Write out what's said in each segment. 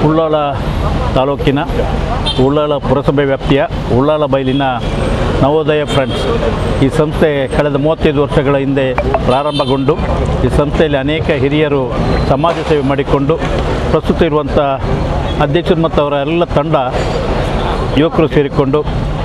ಉಳ್ಳಾಲ ತಾಲೂಕಿನ ಉಳ್ಳಾಲ ಪುರಸಭೆ ವ್ಯಾಪ್ತಿಯ ಉಳ್ಳಾಲ ಬೈಲಿನ ನವೋದಯ ಫ್ರೆಂಡ್ಸ್ ಈ ಸಂಸ್ಥೆ ಕಳೆದ ಮೂವತ್ತೈದು ವರ್ಷಗಳ ಹಿಂದೆ ಪ್ರಾರಂಭಗೊಂಡು ಈ ಸಂಸ್ಥೆಯಲ್ಲಿ ಅನೇಕ ಹಿರಿಯರು ಸಮಾಜ ಸೇವೆ ಮಾಡಿಕೊಂಡು ಪ್ರಸ್ತುತ ಇರುವಂಥ ಅಧ್ಯಕ್ಷರು ಮತ್ತು ಅವರ ಎಲ್ಲ ತಂಡ ಯುವಕರು ಸೇರಿಕೊಂಡು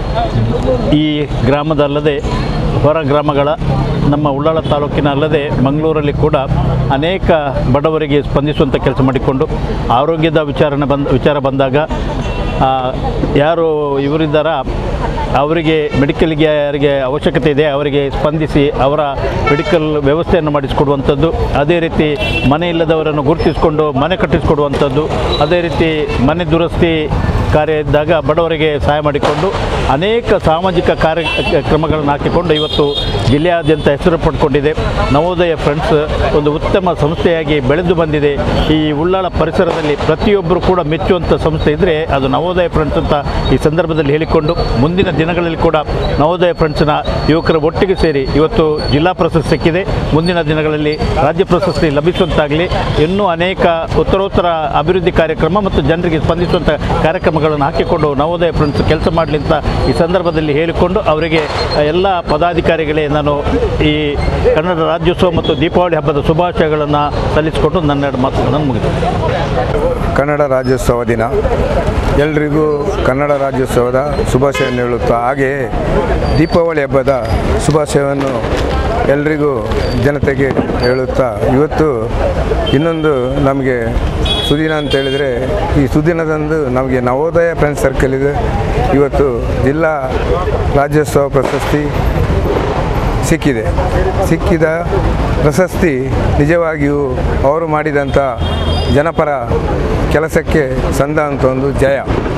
ಈ ಗ್ರಾಮದಲ್ಲದೆ ಹೊರ ಗ್ರಾಮಗಳ ನಮ್ಮ ಉಳ್ಳಾಳ ತಾಲೂಕಿನ ಅಲ್ಲದೆ ಮಂಗಳೂರಲ್ಲಿ ಕೂಡ ಅನೇಕ ಬಡವರಿಗೆ ಸ್ಪಂದಿಸುವಂಥ ಕೆಲಸ ಮಾಡಿಕೊಂಡು ಆರೋಗ್ಯದ ವಿಚಾರಣೆ ಬಂದ ವಿಚಾರ ಬಂದಾಗ ಆ, ಯಾರು ಇವರಿದ್ದಾರ ಅವರಿಗೆ ಮೆಡಿಕಲ್ಗೆ ಯಾರಿಗೆ ಅವಶ್ಯಕತೆ ಇದೆ ಅವರಿಗೆ ಸ್ಪಂದಿಸಿ ಅವರ ಮೆಡಿಕಲ್ ವ್ಯವಸ್ಥೆಯನ್ನು ಮಾಡಿಸಿಕೊಡುವಂಥದ್ದು ಅದೇ ರೀತಿ ಮನೆ ಇಲ್ಲದವರನ್ನು ಗುರುತಿಸಿಕೊಂಡು ಮನೆ ಕಟ್ಟಿಸಿಕೊಡುವಂಥದ್ದು ಅದೇ ರೀತಿ ಮನೆ ದುರಸ್ತಿ ಕಾರ್ಯ ಇದ್ದಾಗ ಬಡವರಿಗೆ ಸಹಾಯ ಮಾಡಿಕೊಂಡು ಅನೇಕ ಸಾಮಾಜಿಕ ಕಾರ್ಯಕ್ರಮಗಳನ್ನು ಹಾಕಿಕೊಂಡು ಇವತ್ತು ಜಿಲ್ಲೆಯಾದ್ಯಂತ ಹೆಸರು ಪಡ್ಕೊಂಡಿದೆ ನವೋದಯ ಫ್ರೆಂಡ್ಸ್ ಒಂದು ಉತ್ತಮ ಸಂಸ್ಥೆಯಾಗಿ ಬೆಳೆದು ಬಂದಿದೆ ಈ ಉಳ್ಳಾಳ ಪರಿಸರದಲ್ಲಿ ಪ್ರತಿಯೊಬ್ಬರು ಕೂಡ ಮೆಚ್ಚುವಂಥ ಸಂಸ್ಥೆ ಇದ್ದರೆ ಅದು ನವೋದಯ ಫ್ರೆಂಡ್ಸ್ ಅಂತ ಈ ಸಂದರ್ಭದಲ್ಲಿ ಹೇಳಿಕೊಂಡು ಮುಂದಿನ ದಿನಗಳಲ್ಲಿ ಕೂಡ ನವೋದಯ ಫ್ರೆಂಡ್ಸ್ನ ಯುವಕರ ಒಟ್ಟಿಗೆ ಸೇರಿ ಇವತ್ತು ಜಿಲ್ಲಾ ಪ್ರಶಸ್ತಿ ಸಿಕ್ಕಿದೆ ಮುಂದಿನ ದಿನಗಳಲ್ಲಿ ರಾಜ್ಯ ಪ್ರಶಸ್ತಿ ಲಭಿಸುವಂತಾಗಲಿ ಇನ್ನೂ ಅನೇಕ ಉತ್ತರೋತ್ತರ ಅಭಿವೃದ್ಧಿ ಕಾರ್ಯಕ್ರಮ ಮತ್ತು ಜನರಿಗೆ ಸ್ಪಂದಿಸುವಂಥ ಕಾರ್ಯಕ್ರಮಗಳನ್ನು ಹಾಕಿಕೊಂಡು ನವೋದಯ ಫ್ರೆಂಡ್ಸ್ ಕೆಲಸ ಮಾಡಲಿ ಅಂತ ಈ ಸಂದರ್ಭದಲ್ಲಿ ಹೇಳಿಕೊಂಡು ಅವರಿಗೆ ಎಲ್ಲ ಪದಾಧಿಕಾರಿಗಳೇ ನಾನು ಈ ಕನ್ನಡ ರಾಜ್ಯೋತ್ಸವ ಮತ್ತು ದೀಪಾವಳಿ ಹಬ್ಬದ ಶುಭಾಶಯಗಳನ್ನು ಸಲ್ಲಿಸಿಕೊಂಡು ನನ್ನೆರಡು ಮಾತುಗಳನ್ನು ಮುಗಿಸ್ತೇನೆ ಕನ್ನಡ ರಾಜ್ಯೋತ್ಸವ ದಿನ ಎಲ್ರಿಗೂ ಕನ್ನಡ ರಾಜ್ಯೋತ್ಸವದ ಶುಭಾಶಯವನ್ನು ಹೇಳುತ್ತಾ ಹಾಗೆಯೇ ದೀಪಾವಳಿ ಹಬ್ಬದ ಶುಭಾಶಯವನ್ನು ಎಲ್ರಿಗೂ ಜನತೆಗೆ ಹೇಳುತ್ತಾ ಇವತ್ತು ಇನ್ನೊಂದು ನಮಗೆ ಸುದಿನ ಅಂತ ಹೇಳಿದರೆ ಈ ಸುದಿನದಂದು ನಮಗೆ ನವೋದಯ ಫ್ರೆಂಡ್ಸ್ ಸರ್ಕಲ್ ಇದೆ ಇವತ್ತು ಜಿಲ್ಲಾ ರಾಜ್ಯೋತ್ಸವ ಪ್ರಶಸ್ತಿ ಸಿಕ್ಕಿದೆ ಸಿಕ್ಕಿದ ಪ್ರಶಸ್ತಿ ನಿಜವಾಗಿಯೂ ಅವರು ಮಾಡಿದಂಥ ಜನಪರ ಕೆಲಸಕ್ಕೆ ಸಂದಂಥ ಒಂದು ಜಯ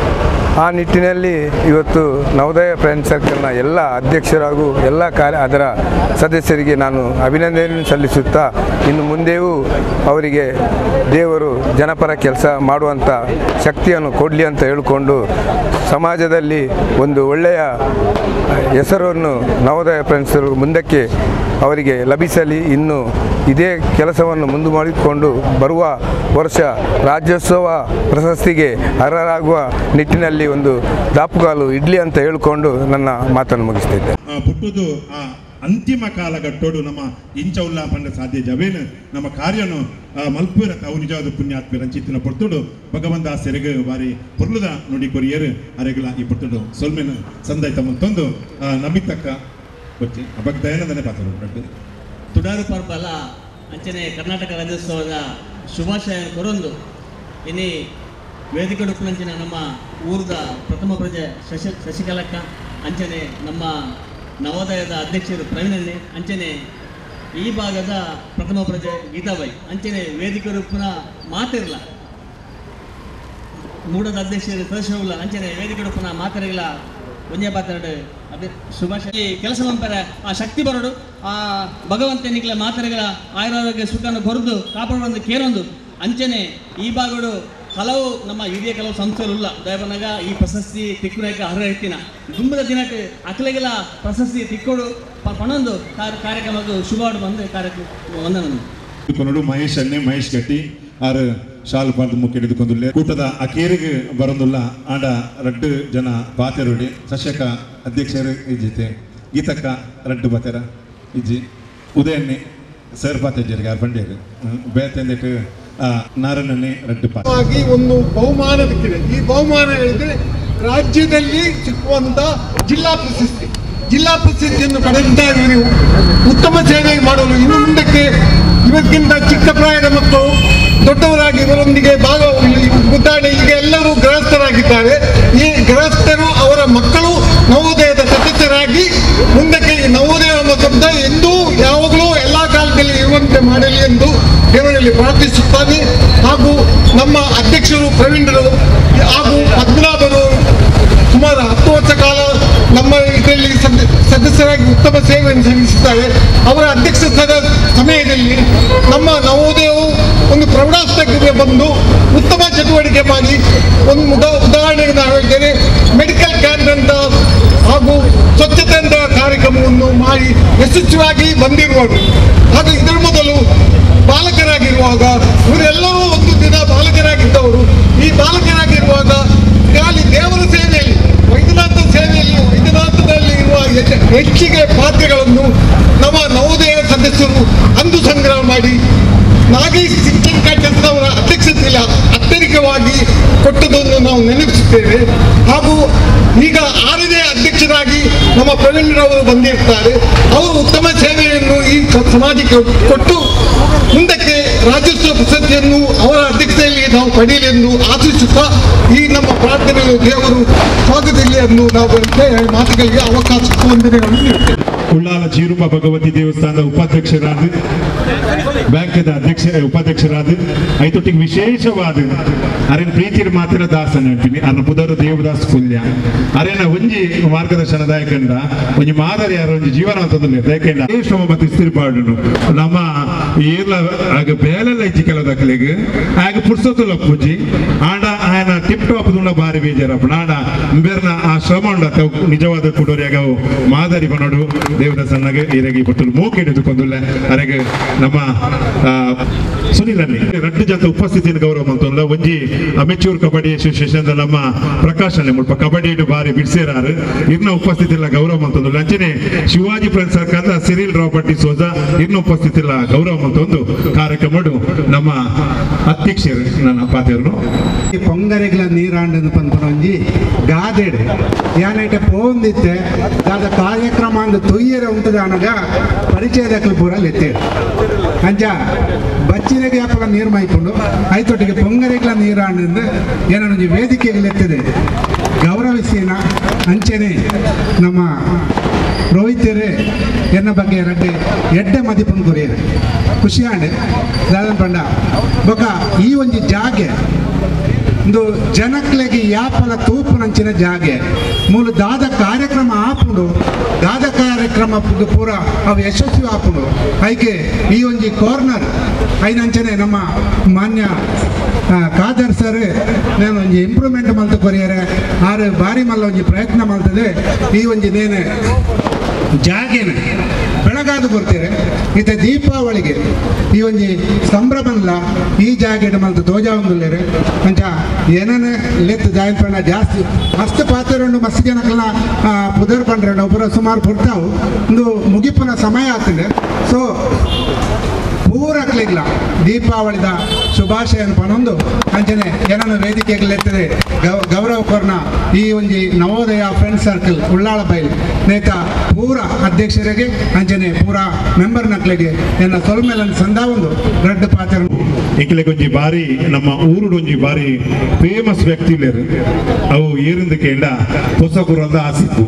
ಆ ನಿಟ್ಟಿನಲ್ಲಿ ಇವತ್ತು ನವೋದಯ ಫ್ರೆಂಡ್ ಸರ್ಕಲ್ನ ಎಲ್ಲ ಅಧ್ಯಕ್ಷರು ಹಾಗೂ ಎಲ್ಲ ಕಾರ್ಯ ಅದರ ಸದಸ್ಯರಿಗೆ ನಾನು ಅಭಿನಂದನೆ ಸಲ್ಲಿಸುತ್ತಾ ಇನ್ನು ಮುಂದೆಯೂ ಅವರಿಗೆ ದೇವರು ಜನಪರ ಕೆಲಸ ಮಾಡುವಂಥ ಶಕ್ತಿಯನ್ನು ಕೊಡಲಿ ಅಂತ ಹೇಳಿಕೊಂಡು ಸಮಾಜದಲ್ಲಿ ಒಂದು ಒಳ್ಳೆಯ ಹೆಸರನ್ನು ನವೋದಯ ಫ್ರೆಂಡ್ಸ್ ಮುಂದಕ್ಕೆ ಅವರಿಗೆ ಲಭಿಸಲಿ ಇನ್ನು ಇದೇ ಕೆಲಸವನ್ನು ಮುಂದೆ ಮಾಡಿಕೊಂಡು ಬರುವ ವರ್ಷ ರಾಜ್ಯೋತ್ಸವ ಪ್ರಶಸ್ತಿಗೆ ಅರ್ಹರಾಗುವ ನಿಟ್ಟಿನಲ್ಲಿ ಒಂದು ದಾಪುಗಾಲು ಇಡ್ಲಿ ಅಂತ ಹೇಳಿಕೊಂಡು ನನ್ನ ಮಾತನ್ನು ಮುಗಿಸ್ತಿದ್ದೆ ಆ ಪುಟ್ಟುದು ಆ ಅಂತಿಮ ಕಾಲಘಟ್ಟೋಡು ನಮ್ಮ ಇಂಚ ಉಲ್ಲಾಪಂಡ ಸಾಧ್ಯ ಜವೇನು ನಮ್ಮ ಕಾರ್ಯನು ಆ ಮಲ್ಪುರ ತಾವು ನಿಜವಾದ ಪುಣ್ಯಾತ್ಮ ರಂಚಿತ್ತಿನ ಪೊರ್ತುಡು ಭಗವಂತ ಆ ಸೆರೆಗೆ ಬಾರಿ ಪೊರ್ಲುದ ನುಡಿ ಕೊರಿಯರು ಅರೆಗಳ ಈ ಪುಟ್ಟುಡು ಸೊಲ್ಮೆನ ಸಂದಾಯ್ತ ಮುಂತೊಂದು ಆ ನಮಿತಕ್ಕ ಕೊಚ್ಚಿ ಅವಾಗ ದಯಾನಂದನೆ ಪಾತ್ರ ತುಡಾರು ಪರ್ಬಲ ಅಂಚನೆ ಕರ್ನಾಟಕ ರಾಜ್ಯೋತ್ಸವದ ಶುಭಾಶಯ ಕೊರೊಂದು ಇನಿ ವೇದಿಕೆ ಉಡುಪಿನಂಚಿನ ನಮ್ಮ ಊರದ ಪ್ರಥಮ ಪ್ರಜೆ ಶಶಿ ಶಶಿಕಲಕ್ಕ ಅಂಚನೆ ನಮ್ಮ ನವೋದಯದ ಅಧ್ಯಕ್ಷರು ಪ್ರವೀಣನ್ನೇ ಅಂಚನೆ ಈ ಭಾಗದ ಪ್ರಥಮ ಪ್ರಜೆ ಗೀತಾಬಾಯಿ ಅಂಚನೆ ವೇದಿಕೆ ಉಡುಪಿನ ಮಾತಿರಲ್ಲ ಮೂಡದ ಅಧ್ಯಕ್ಷರು ಸದಸ್ಯರುಲ್ಲ ಅಂಚನೆ ವೇದಿಕೆ ಉಡುಪಿನ ಮಾತರಿಗಳ ಒಂದೇ ಪಾತ್ರೆ ಅದೇ ಶುಭಾಶಯ ಕೆಲಸ ಮಂಪರ ಆ ಶಕ್ತಿ ಬರೋಡು ಆ ಭಗವಂತನಿಗಳ ಮಾತರೆಗಳ ಆಯುರ್ವೇದಕ್ಕೆ ಸುಖವನ್ನು ಕೊರದು ಕಾಪಾಡುವಂದು ಕೇರೊಂದು ಅಂಚನೆ ಈ ಭಾಗಡು ಹಲವು ನಮ್ಮ ಹಿರಿಯ ಕೆಲವು ಸಂಸ್ಥೆಗಳಿಲ್ಲ ದಯಬನಾಗ ಈ ಪ್ರಶಸ್ತಿ ತಿಕ್ಕುನಾಗ ಅರ್ಹ ಎತ್ತಿನ ದುಂಬದ ದಿನಕ್ಕೆ ಅಖಿಲೆಗಳ ಪ್ರಶಸ್ತಿ ತಿಕ್ಕೋಡು ಪ- ಪಣೊಂದು ಕಾರ್ಯ ಕಾರ್ಯಕ್ರಮಕ್ಕೆ ಶುಭವಾಡು ಬಂದು ಕಾರ್ಯಕ್ರಮ ವಂದನಂದು ಕೊನಡು ಮಹೇಶ್ ಅನ್ನೆ ಮಹೇಶ್ ಗಟ್ಟಿ ಆರು ಶಾಲ್ ಪಾರ್ದು ಮುಖ್ಯ ಹಿಡಿದುಕೊಂಡುಲ್ಲೆ ಕೂಟದ ಅಕೇರಿಗೆ ಬರಂದುಲ್ಲ ಆಂಡ ರಡ್ಡು ಜನ ಬಾತೆರುಡಿ ಸಶಕ ಅಧ್ಯಕ್ಷರು ಇಜ್ಜಿತೆ ಗೀತಕ್ಕ ರಡ್ಡು ಬಾತೆರ ಇಜ್ಜಿ ಉದಯನ್ನೇ ಸರ್ ಪಾತೆಜ್ಜರಿಗೆ ಆರು ಬಂಡಿಯರು ಬೇತೆಂದಿಟ್ಟು ನಾರಣ್ಣನೆ ರಡ್ಡು ಪಾತೆ ಆಗಿ ಒಂದು ಬಹುಮಾನ ಸಿಕ್ಕಿದೆ ಈ ಬಹುಮಾನ ಹೇಳಿದ್ರೆ ರಾಜ್ಯದಲ್ಲಿ ಸಿಕ್ಕುವಂತ ಜಿಲ್ಲಾ ಪ್ರಶಸ್ತಿ ಜಿಲ್ಲಾ ಪ್ರಶಸ್ತಿಯನ್ನು ಪಡೆದಂತ ಇವರು ಉತ್ತಮ ಸೇವೆ ಮಾಡಲು ಇನ್ನು ಮುಂದಕ್ಕೆ ಇವಕ್ಕಿಂತ ಚಿಕ್ಕ ಪ್ರಾಯದ ಮಕ್ಕಳು ದೊಡ್ಡವರಾಗಿ ಇವರೊಂದಿಗೆ ಭಾಗ ಉದಾಹರಣೆ ಈಗ ಎಲ್ಲರೂ ಗೃಹಸ್ಥರಾಗಿದ್ದಾರೆ ಈ ಗೃಹಸ್ಥರು ಅವರ ಮಕ್ಕಳು ನವೋದಯದ ಸದಸ್ಯರಾಗಿ ಮುಂದಕ್ಕೆ ಈ ನವೋದಯ ಎಂಬ ಶಬ್ದ ಎಂದೂ ಯಾವಾಗಲೂ ಎಲ್ಲ ಕಾಲದಲ್ಲಿ ಇರುವಂತೆ ಮಾಡಲಿ ಎಂದು ದೇವರಲ್ಲಿ ಪ್ರಾರ್ಥಿಸುತ್ತಾನೆ ಹಾಗೂ ನಮ್ಮ ಅಧ್ಯಕ್ಷರು ಪ್ರವೀಣರು ಹಾಗೂ ಪದ್ಮನಾಭರು ಸುಮಾರು ಹತ್ತು ವರ್ಷ ಕಾಲ ನಮ್ಮ ಇದರಲ್ಲಿ ಸದ- ಸದಸ್ಯರಾಗಿ ಉತ್ತಮ ಸೇವೆಯನ್ನು ಸಲ್ಲಿಸಿದ್ದಾರೆ ಅವರ ಅಧ್ಯಕ್ಷದ ಸಮಯದಲ್ಲಿ ನಮ್ಮ ನವೋದಯವು ಒಂದು ಪ್ರೌಢಾಸ್ತಕ್ಕೆ ಬಂದು ಉತ್ತಮ ಚಟುವಟಿಕೆ ಮಾಡಿ ಒಂದು ಉದಾ- ಉದಾಹರಣೆಗೆ ನಾವು ಹೇಳ್ತೇನೆ ಮೆಡಿಕಲ್ ಕ್ಯಾಂಪ್ ಅಂತ ಹಾಗೂ ಸ್ವಚ್ಛತೆ ಅಂತ ಕಾರ್ಯಕ್ರಮವನ್ನು ಮಾಡಿ ಯಶಸ್ವಿಯಾಗಿ ಬಂದಿರುವರು ಹಾಗೂ ಇದರ ಮೊದಲು ಬಾಲಕರಾಗಿರುವಾಗ ಇವರೆಲ್ಲರೂ ಒಂದು ದಿನ ಬಾಲಕರಾಗಿದ್ದವರು ಈ ಬಾಲಕ ಈಗ ಆರನೇ ಅಧ್ಯಕ್ಷರಾಗಿ ನಮ್ಮ ಪ್ರವೀಣ್ರವರು ಬಂದಿರ್ತಾರೆ ಅವರು ಉತ್ತಮ ಸೇವೆಯನ್ನು ಈ ಸ- ಸಮಾಜಕ್ಕೆ ಕೊಟ್ಟು ಮುಂದಕ್ಕೆ ರಾಜ್ಯೋತ್ಸವ ಪ್ರಶಸ್ತಿಯನ್ನು ಅವರ ಅಧ್ಯಕ್ಷತೆಯಲ್ಲಿ ನಾವು ಪಡೆಯಲೆಂದು ಆಶಿಸುತ್ತಾ ಈ ನಮ್ಮ ಪ್ರಾರ್ಥನೆ ದೇವರು ಸ್ವಾಗತಿಸಲಿ ಎಂದು ನಾವು ಈ ಮಾತುಗಳಿಗೆ ಅವಕಾಶ ವಂದನೆಗಳನ್ನು ನೀಡುತ್ತೇವೆ ಉಳ್ಳಾಲ ಜೀರುಮ ಭಗವತಿ ದೇವಸ್ಥಾನದ ಉಪಾಧ್ಯಕ್ಷರಾದ ಬ್ಯಾಂಕದ ಅಧ್ಯಕ್ಷ ಉಪಾಧ್ಯಕ್ಷರಾದ ಐತೊಟ್ಟಿಗೆ ವಿಶೇಷವಾದ ಅರೆನ ಪ್ರೀತಿಯ ಮಾತ್ರ ದಾಸ ನೆನಪಿನಿ ಅನ್ನ ಪುದರ್ ದೇವದಾಸ್ ಕುಲ್ಯ ಅರೆನ ಒಂಜಿ ಮಾರ್ಗದರ್ಶನದಾಯಕಂಡ ಒಂಜಿ ಮಾದರಿ ಯಾರ ಒಂಜಿ ಜೀವನವಂತದಲ್ಲಿ ಯಾಕೆಂಡ ಏ ಶ್ರಮ ಮತ್ತು ಸ್ಥಿರಪಾಡುನು ನಮ್ಮ ಏರ್ಲ ಆಗ ಬೇಲೆಲ್ಲ ಇಜ್ಜಿ ಕೆಲವು ದಕ್ಕಲಿಗೆ ಆಗ ಪುರ್ಸೊತ್ತುಲ ಪೂಜಿ ಆಂಡ ఆయన ಟಿಪ್ ಟಾಪ್ ದುಂಡ ಬಾರಿ ಬೇಜಾರಪ್ಪ ಆಂಡ ಬೇರ್ನ ಆ ಶ್ರಮ ಉಂಡ ಅತ್ತ ನಿಜವಾದ ಕುಡೋರಿಯಾಗ ಅವು ಮಾದರಿ ಬನೋಡು ದೇವರ ಸಣ್ಣಗೆ ಇರಗಿ ಪಟ್ಟು ಮೂಕೆ ಹಿಡಿದುಕೊಂಡುಲ್ಲ ಅರೆಗೆ ನಮ್ಮ ಆ, ಸುನಿಲಲ್ಲಿ ರಡ್ಡು ಜನ ಉಪಸ್ಥಿತಿಯನ್ನು ಗೌರವ ಮಂತಲ್ಲ ಒಂಜಿ ಅಮೆಚೂರ್ ಕಬಡ್ಡಿ ಅಸೋಸಿಯೇಷನ್ ನಮ್ಮ ಪ್ರಕಾಶ್ ಅಲ್ಲಿ ಮುಲ್ಪ ಕಬಡ್ಡಿ ಇಡು ಬಾರಿ ಬಿಡ್ಸೇರಾರು ಇರ್ನ ಉಪಸ್ಥಿತಿಲ್ಲ ಗೌರವ ಮಂತಂದು ಅಂಚನೆ ಶಿವಾಜಿ ಫ್ರೆಂಡ್ ಸರ್ಕಾರದ ಸಿರಿಲ್ ರಾಬರ್ಟಿ ಸೋಜಾ ಇರ್ನ ಉಪಸ್ಥಿತಿಲ್ಲ ಗೌರವ ಮಂತೊಂದು ಕಾರ್ಯಕ್ರಮ ನಮ್ಮ ಅಧ್ಯಕ್ಷರು ನನ್ನ ಪಾತ್ರರು ಈ ಪೊಂಗರೆಗಳ ನೀರಾಂಡನ ಪಂಪನೊಂಜಿ ಗಾದೆಡ್ ಯಾನೈಟೆ ಪೋಂದಿತ್ತೆ ದಾದ ಕಾರ್ಯಕ್ರಮ ಅಂದು ತೊಯ್ಯರೆ ಉಂಟದ ಅನಗ ಪರಿಚಯದಕ್ಕಲು ಪೂರ ಲೆತ್ತೇಡು ಅಂಚ ಬಚ್ಚಿನೆಗೆ ಅಪ್ಪಲ ನೀರು ಮೈಕೊಂಡು ಐತೊಟ್ಟಿಗೆ ಪೊಂಗರೆಗಳ ನೀರಾಂಡಂದು ಏನೊಂದು ವೇದಿಕೆಗೆ ಲೆತ್ತದೆ ಗೌರವಿಸಿನ ಅಂಚನೆ ನಮ್ಮ ರೋಹಿತರೇ ಎನ್ನ ಬಗ್ಗೆ ರಡ್ಡೆ ಎಡ್ಡೆ ಮದಿಪನ್ ಕೊರಿಯರು ಖುಷಿಯಾಂಡೆ ದಾದನ್ ಪಂಡ ಬೊಕ ಈ ಒಂಜಿ ಜಾಗೆ ಒಂದು ಜನಕ್ಲೆಗೆ ಯಾಪಲ ತೂಪುನಂಚಿನ ಜಾಗೆ ಮೂಲ ದಾದ ಕಾರ್ಯಕ್ರಮ ಆಪುಂಡು ದಾದ ಕಾರ್ಯಕ್ರಮ ಪುದು ಪೂರ ಅವು ಯಶಸ್ವಿ ಆಪುಂಡು ಐಕೆ ಈ ಒಂಜಿ ಕಾರ್ನರ್ ಐನಂಚನೆ ನಮ್ಮ ಮಾನ್ಯ ಆ, ಖಾದರ್ ಸರ್ ನಾನು ಒಂಜಿ ಇಂಪ್ರೂವ್ಮೆಂಟ್ ಮಲ್ತು ಕೊರಿಯರೆ ಆರು ಬಾರಿ ಮಲ್ಲ ಒಂಜಿ ಪ್ರಯತ್ನ ಮಲ್ತದೆ ಈ ಒಂಜಿ ನೇನೆ ಜಾಗೇನ ಬೆಳಗಾದು ಬರ್ತೀರಿ ಇತ್ತೆ ದೀಪಾವಳಿಗೆ ಈ ಒಂಜಿ ಸಂಭ್ರಮಲ್ಲ ಈ ಜಾಗೆಡ್ ಮಲ್ತು ತೋಜಾವಂದುಲ್ಲೇರೆ ಅಂಚ ಏನನೆ ಲೆತ್ ಜಾಯಿನ್ ಪಂಡ ಜಾಸ್ತಿ ಮಸ್ತ್ ಪಾತ್ರೆಂಡು ಮಸ್ತ್ ಜನಕಲ್ನ ಪುದರ್ ಪಂಡ್ರೆ ಒಬ್ಬರ ಸುಮಾರು ಕೊಡ್ತಾವು ಒಂದು ಮುಗಿಪುನ ಸಮಯ ಆಗ್ತದೆ ಸೊ ಪೂರಕ್ಲಿಗ್ಲ ದೀಪಾವಳಿದ ಶುಭಾಶಯನ ಪನೊಂದು ಅಂಚನೆ ಏನನ್ನು ವೇದಿಕೆಗೆ ಲೆತ್ತದೆ ಗೌ- ಗೌರವ ಕೊರ್ನ ಈ ಒಂಜಿ ನವೋದಯ ಫ್ರೆಂಡ್ ಸರ್ಕಲ್ ಉಳ್ಳಾಳ ಬೈಲ್ ನೇತ ಪೂರ ಅಧ್ಯಕ್ಷರಿಗೆ ಅಂಚನೆ ಪೂರ ಮೆಂಬರ್ ನಕ್ಲಿಗೆ ಎನ್ನ ಸೊಲ್ಮೆಲನ್ ಸಂದಾವೊಂದು ರೆಡ್ ಪಾತ್ರ ಎಂಕ್ಲೆಗೊಂಜಿ ಬಾರಿ ನಮ್ಮ ಊರುಡೊಂಜಿ ಬಾರಿ ಫೇಮಸ್ ವ್ಯಕ್ತಿ ಇಲ್ಲೇರು ಅವು ಏರಿಂದ ಕೇಂಡ ಹೊಸಪುರದ ಆಸಿಫು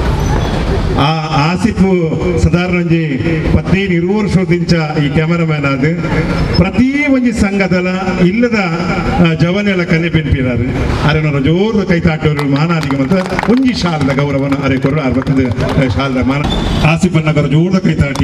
ಆ ಆಸಿಫು ಸಾಧಾರಣ ಒಂಜಿ ಪದ್ನೈದು ಇರುವ ವರ್ಷದಿಂಚ ಈ ಕ್ಯಾಮರಾಮ್ಯಾನ್ ಆದ್ ಪ್ರತಿ ಒಂಜಿ ಸಂಘದಲ ಇಲ್ಲದ ಆ, ಜವನೆಲ ಕನ್ನೆ ಬೆನ್ಪಿರಾರು ಅರೆನವರ ಜೋರ್ದ ಕೈತಾಟೋರು ಮಾನಾದಿಗೆ ಮತ್ತು ಒಂಜಿ ಶಾಲದ ಗೌರವನ ಅರೆ ಕೊರು ಅರ್ವತ್ತದ ಶಾಲದ ಮಾನ ಆಸಿಫನ್ನಗರ ಜೋರ್ದ ಕೈತಾಟಿ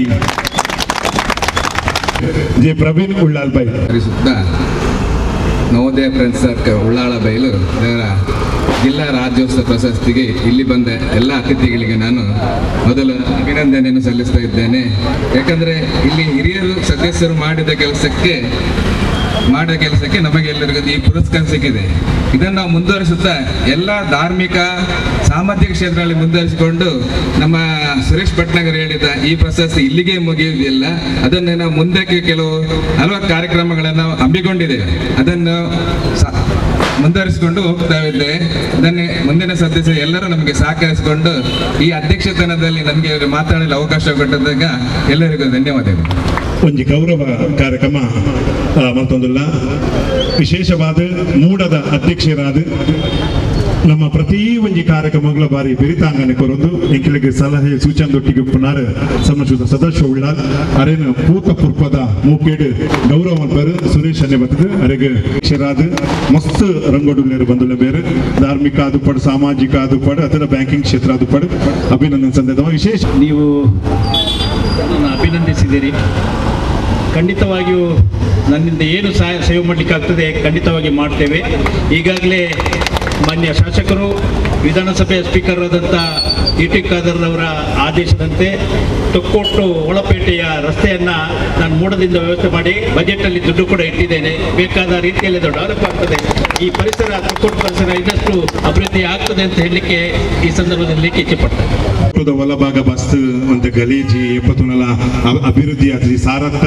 ಜೆ ಪ್ರವೀಣ್ ಉಳ್ಳಾಲ್ ಬೈ ಸುತ್ತ ನವೋದಯ ಫ್ರೆಂಡ್ಸ್ ಸರ್ಕಲ್ ಉಳ್ಳಾಳ ಬೈಲು ಇದರ ಜಿಲ್ಲಾ ರಾಜ್ಯೋತ್ಸವ ಪ್ರಶಸ್ತಿಗೆ ಇಲ್ಲಿ ಬಂದ ಎಲ್ಲ ಅತಿಥಿಗಳಿಗೆ ನಾನು ಮೊದಲು ಅಭಿನಂದನೆಯನ್ನು ಸಲ್ಲಿಸ್ತಾ ಇದ್ದೇನೆ ಯಾಕಂದರೆ ಇಲ್ಲಿ ಹಿರಿಯರು ಸದಸ್ಯರು ಮಾಡಿದ ಕೆಲಸಕ್ಕೆ ಮಾಡಿದ ಕೆಲಸಕ್ಕೆ ನಮಗೆಲ್ಲರಿಗೂ ಈ ಪುರಸ್ಕಾರ ಸಿಕ್ಕಿದೆ ಇದನ್ನು ನಾವು ಮುಂದುವರಿಸುತ್ತಾ ಎಲ್ಲ ಧಾರ್ಮಿಕ ಸಾಮಾಜಿಕ ಕ್ಷೇತ್ರಗಳಲ್ಲಿ ಮುಂದುವರಿಸಿಕೊಂಡು ನಮ್ಮ ಸುರೇಶ್ ಭಟ್ನಗರ್ ಹೇಳಿದ ಈ ಪ್ರಶಸ್ತಿ ಇಲ್ಲಿಗೆ ಮುಗಿಯುವುದಿಲ್ಲ ಅದನ್ನು ನಾವು ಮುಂದಕ್ಕೆ ಕೆಲವು ಹಲವಾರು ಕಾರ್ಯಕ್ರಮಗಳನ್ನು ಹಮ್ಮಿಕೊಂಡಿದ್ದೇವೆ ಅದನ್ನು ಸ- ಮುಂದುವರಿಸಿಕೊಂಡು ಹೋಗ್ತಾ ಇದ್ದೇವೆ ಅದನ್ನೇ ಮುಂದಿನ ಸದಸ್ಯರು ಎಲ್ಲರೂ ನಮಗೆ ಸಹಕರಿಸಿಕೊಂಡು ಈ ಅಧ್ಯಕ್ಷತನದಲ್ಲಿ ನಮಗೆ ಮಾತಾಡಲು ಅವಕಾಶ ಕೊಟ್ಟದಾಗ ಎಲ್ಲರಿಗೂ ಧನ್ಯವಾದಗಳು ಒಂಜಿ ಗೌರವ ಕಾರ್ಯಕ್ರಮ ಆ, ಮತ್ತೊಂದುಲ್ಲ ವಿಶೇಷವಾದ ಮೂಡದ ಅಧ್ಯಕ್ಷರಾದ ನಮ್ಮ ಪ್ರತಿ ಒಂಜಿ ಕಾರ್ಯಕ್ರಮಗಳ ಬಾರಿ ಬೆರಿತಾಂಗನೆ ಕೊರೊಂದು ಎಂಕಿಲಿಗೆ ಸಲಹೆ ಸೂಚನದೊಟ್ಟಿಗೆ ಪುನರ್ ಸಮರ್ಶಿತ ಸದಸ್ಯ ಉಳ್ಳ ಅರೇನು ಪೂತ ಪುರ್ಪದ ಮೂಕೇಡು ಗೌರವ ಬೇರು ಸುರೇಶ್ ಅನ್ನೆ ಬರ್ತದೆ ಅರೆಗೆ ಅಧ್ಯಕ್ಷರಾದ ಮಸ್ತ್ ರಂಗೋಡುಲ್ಲೇರು ಬಂದುಲ್ಲ ಬೇರೆ ಧಾರ್ಮಿಕ ಅದು ಪಡು ಸಾಮಾಜಿಕ ಅದು ಪಡು ಅದರ ಬ್ಯಾಂಕಿಂಗ್ ಕ್ಷೇತ್ರ ಅದು ಪಡು ಅಭಿನಂದನೆ ಸಂದೇಹ ವಿಶೇಷ ನೀವು ನನ್ನನ್ನು ಅಭಿನಂದಿಸಿದ್ದೀರಿ ಖಂಡಿತವಾಗಿಯೂ ನನ್ನಿಂದ ಏನು ಸಹಾಯ ಸೇವೆ ಮಾಡಲಿಕ್ಕಾಗ್ತದೆ ಖಂಡಿತವಾಗಿ ಮಾಡ್ತೇವೆ ಈಗಾಗಲೇ ಮಾನ್ಯ ಶಾಸಕರು ವಿಧಾನಸಭೆಯ ಸ್ಪೀಕರ್ ಆದಂಥ ಇ ಟಿ ಖಾದರ್ ಅವರ ಆದೇಶದಂತೆ ತೊಕ್ಕೊಟ್ಟು ಒಳಪೇಟೆಯ ರಸ್ತೆಯನ್ನು ನಾನು ಮೂಡದಿಂದ ವ್ಯವಸ್ಥೆ ಮಾಡಿ ಬಜೆಟಲ್ಲಿ ದುಡ್ಡು ಕೂಡ ಇಟ್ಟಿದ್ದೇನೆ ಬೇಕಾದ ರೀತಿಯಲ್ಲಿ ಅದು ಡೆವಲಪ್ ಆಗ್ತದೆ ಈ ಪರಿಸರ ತೊಕ್ಕೊಟ್ಟು ಪರಿಸರ ಇನ್ನಷ್ಟು ಅಭಿವೃದ್ಧಿ ಆಗ್ತದೆ ಅಂತ ಹೇಳಲಿಕ್ಕೆ ಈ ಸಂದರ್ಭದಲ್ಲಿ ಇಚ್ಛೆ ಪಡ್ತೇನೆ ದ ಒಳಭಾಗ ಬಸ್ ಒಂದು ಗಲೀಜಿ ಎಪ್ಪತ್ತುನಲ ಅ- ಅಭಿವೃದ್ಧಿ ಆತದಿ ಸಾರತ್ತ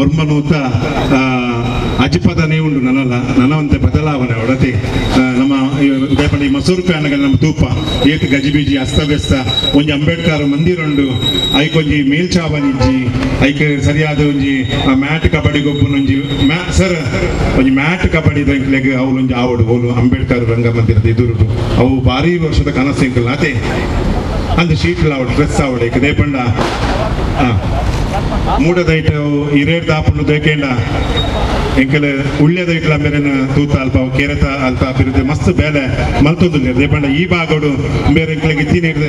ವರ್ಮನೂತ ಅಜಿಪದ ಉಂಡು ನನಲ್ಲ ನನವಂತೆ ಬದಲಾವಣೆ ಒಡತಿ ಆ, ನಮ್ಮ ದೇಪಂಡ ಈ ಮಸೂರು ಪ್ಯಾನಗಳ ನಮ್ಮ ತೂಪ ಏತ್ ಗಜಿಬಿಜಿ ಅಸ್ತವ್ಯಸ್ತ ಒಂಜಿ ಅಂಬೇಡ್ಕರ್ ಮಂದಿರ ಉಂಡು ಐಕೊಂಜಿ ಮೇಲ್ಚಾವನಿಜ್ಜಿ ಐಕ್ ಸರಿಯಾದ ಒಂಜಿ ಮ್ಯಾಟ್ ಕಬಡ್ಡಿ ಗೊಬ್ಬನ ಒಂಜಿ ಮ್ಯಾ ಸರ್ ಒಂಜಿ ಮ್ಯಾಟ್ ಕಬಡ್ಡಿ ಲೆಗ್ ಅವ್ಲು ಒಂಜಿ ಆವಡು ಅವ್ಲು ಅಂಬೇಡ್ಕರ್ ರಂಗಮಂದಿರದ ಎದುರುಡು ಅವು ಭಾರಿ ವರ್ಷದ ಕನಸು ಎಂಕಲ್ ಅದೇ ಅಂದ್ ಶೀಟ್ಲ ಆವಡು ಡ್ರೆಸ್ ಆವಡು ಏಕ ದೇಪಂಡ ಆ ಮೂಡದೈಟ್ ಹಿರೇಡ್ ದಾಪುಂಡು ದೇಕೇಂಡ ಎಂಕಲ್ ಉಳ್ಳ್ಯದೈಟ್ಲ ಮೇರೆನ ತೂತ ಅಲ್ಪ ಅವು ಕೇರತ ಅಲ್ಪ ಅಭಿವೃದ್ಧಿ ಮಸ್ತ್ ಬೇಲೆ ಮಲ್ತೊಂದು ದೇಪಂಡ ಈ ಭಾಗಡು ಬೇರೆ ಎಂಕಲಿಗೆ ತಿನ್ನಿಡ್ದೆ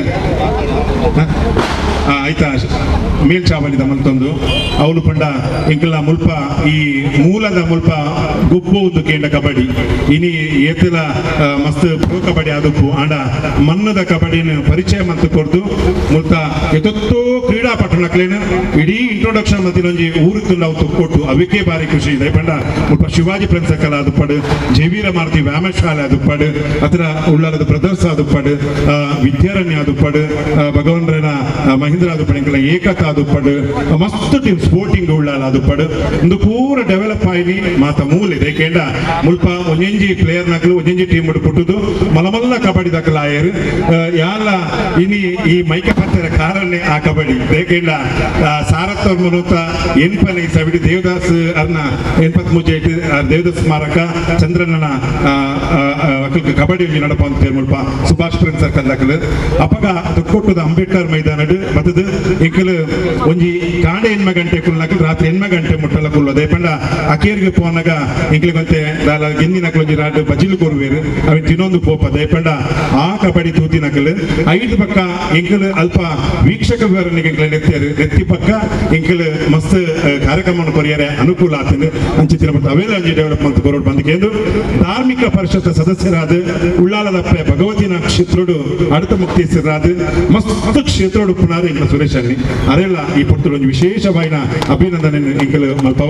ಆ, ಆಯ್ತಾ ಮೇಲ್ಚಾವಲಿದ ಮಲ್ತೊಂದು ಅವಳು ಪಂಡ ಎಂಕಲ್ನ ಮುಲ್ಪ ಈ ಮೂಲದ ಮುಲ್ಪ ಗುಬ್ಬು ಒಂದು ಕೇಂಡ ಕಬಡ್ಡಿ ಇನಿ ಏತಲ ಆ, ಮಸ್ತ್ ಪ್ರೋ ಕಬಡ್ಡಿ ಆದಪ್ಪು ಆಂಡ ಮನ್ನದ ಕಬಡ್ಡಿನ ಪರಿಚಯ ಮತ್ತು ಕೊಡ್ದು ಮುಲ್ತ ಎತ್ತೊತ್ತೋ ಕ್ರೀಡಾಪಟುನಕ್ಲೇನು ಇಡೀ ಇಂಟ್ರೊಡಕ್ಷನ್ ಮತ್ತಿನೊಂಜಿ ಊರಿಗೆ ನಾವು ಕೊಟ್ಟು ಅವಕ್ಕೆ ಬಾರಿ ಖುಷಿ ಇದೆ ಪಂಡ ಮುಲ್ಪ ಶಿವಾಜಿ ಪ್ರಿನ್ಸಕಲ್ ಅದು ಪಡು ಜವೀರ ಮಾರುತಿ ವ್ಯಾಯಾಮ ಶಾಲೆ ಅದು ಪಡು ಅದರ ಉಳ್ಳಾಲದ ಬ್ರದರ್ಸ್ ಅದು ಪಡು ಆ, ವಿದ್ಯಾರಣ್ಯ ಅದು ಪಡು ಆ, ಭಗವಂತನ ಆ, ಮಹೇಂದ್ರ ಅದು ಪಡು ಏಕತಾ ಅದು ಪಡು ಮಸ್ತ್ ಟೀಮ್ ಸ್ಪೋರ್ಟಿಂಗ್ ಉಳ್ಳಾಲ ಅದು ಪಡು ಇಂದು ಪೂರ ಡೆವಲಪ್ ಆಯ್ನಿ ಮಾತ ಮೂಲ ಇದೆ ಕೇಂಡ ಮುಲ್ಪ ಒಂಜೆಂಜಿ ಪ್ಲೇಯರ್ ನಕಲು ಒಂಜೆಂಜಿ ಟೀಮ್ ಪುಟ್ಟುದು ಮಲಮಲ್ಲ ಕಬಡ್ಡಿ ದಕಲ ಆಯರ್ ಯಾಲ ಇನಿ ಈ ಮೈಕ ಪತ್ತರ ಕಾರಣ ಆ ಕಬಡ್ಡಿ ಬೇಕೇಂಡ ಸಾರತ್ತವ್ರ ಮೂಲಕ ಎನ್ಪನೆ ಸವಿಡಿ ದೇವದಾಸ್ ಅರ್ನ ಎನ್ಪತ್ ಮುಜೆ ದೇವದಾಸ್ ಸ್ಮಾರಕ ಚಂದ್ರನ ಅಕಲ್ಗೆ ಕಬಡ್ಡಿ ಒಂಜಿ ನಡಪ ಅಂತ ಕೇಳಿ ಮುಲ್ಪ ಸುಭಾಷ್ ಪ್ರಿನ್ಸ್ ಸರ್ಕಲ್ ದಕಲ್ ಅಪಗ ದುಕ್ಕೊಟ್ಟದ ಅಂಬೇಡ್ಕರ್ ಮೈದಾನಡ್ ಮತ್ತದು ಎಂಕಲ್ ಒಂಜಿ ಕಾಂಡೆ ಎನ್ಮ ಗಂಟೆ ಕುಲ್ನಕಲ್ ರಾತ್ರಿ ಎನ್ಮ ಗಂಟೆ ಮುಟ್ಟಲ ಕುಲ್ಲ ದೇಪಂಡ ಅಕೇರ್ಗೆ ಪೋನಾಗ ಎಂಕ್ಲಿಗಂತೆ ದಾಲ ಗೆಂದಿನಕಲ್ ಒಂಜಿ ರಾಡ್ ಬಜಿಲು ಕೊರುವೇರು ಅవి ತಿನ್ನೊಂದು ಪೋಪ ದೇಪಂಡ ಆ ಕಬಡ್ಡಿ ತೂತಿನಕಲ್ ಐದು ಪಕ್ಕ ಎಂಕಲ್ ಅಲ್ಪ ವೀಕ್ಷಕ ವಿವರಣೆಗೆ ನೆತ್ತಾರೆ ನೆತ್ತಿ ಪಕ್ಕ ಎಂಕಲ್ ಮಸ್ತ್ ಆ, ಕಾರ್ಯಕ್ರಮ ಕೊರಿಯರೆ ಅನುಕೂಲ ಆಗ್ತದೆ ಅಂಚಿತ್ತಿನ ಮತ್ತು ಅವೆಲ್ಲ ಒಂಜಿ ಡೆವಲಪ್ಮೆಂಟ್ ಕೊರೋಡ್ ಬಂದಿದ್ದು ಧಾರ್ಮಿಕ ಪರಿಷತ್ ಸದಸ್ಯರಾದ ಉಳ್ಳಾಲದಪ್ಪೆ ಭಗವತಿನ ಕ್ಷೇತ್ರೋಡು ಅಡತ ಮುಕ್ತೇಶ್ವರರಾದ ಮಸ್ತ್ ಕ್ಷೇತ್ರೋಡು ಪುನಃ ಎಂಕಲ ಸುರೇಶ್ ಅಲ್ಲಿ ಅರೆಲ್ಲ ಈ ಪುರ್ತಲು ಒಂದು ವಿಶೇಷವಾದ ಅಭಿನಂದನೆ ಎಂಕಲ್ ಮಲ್ಪವ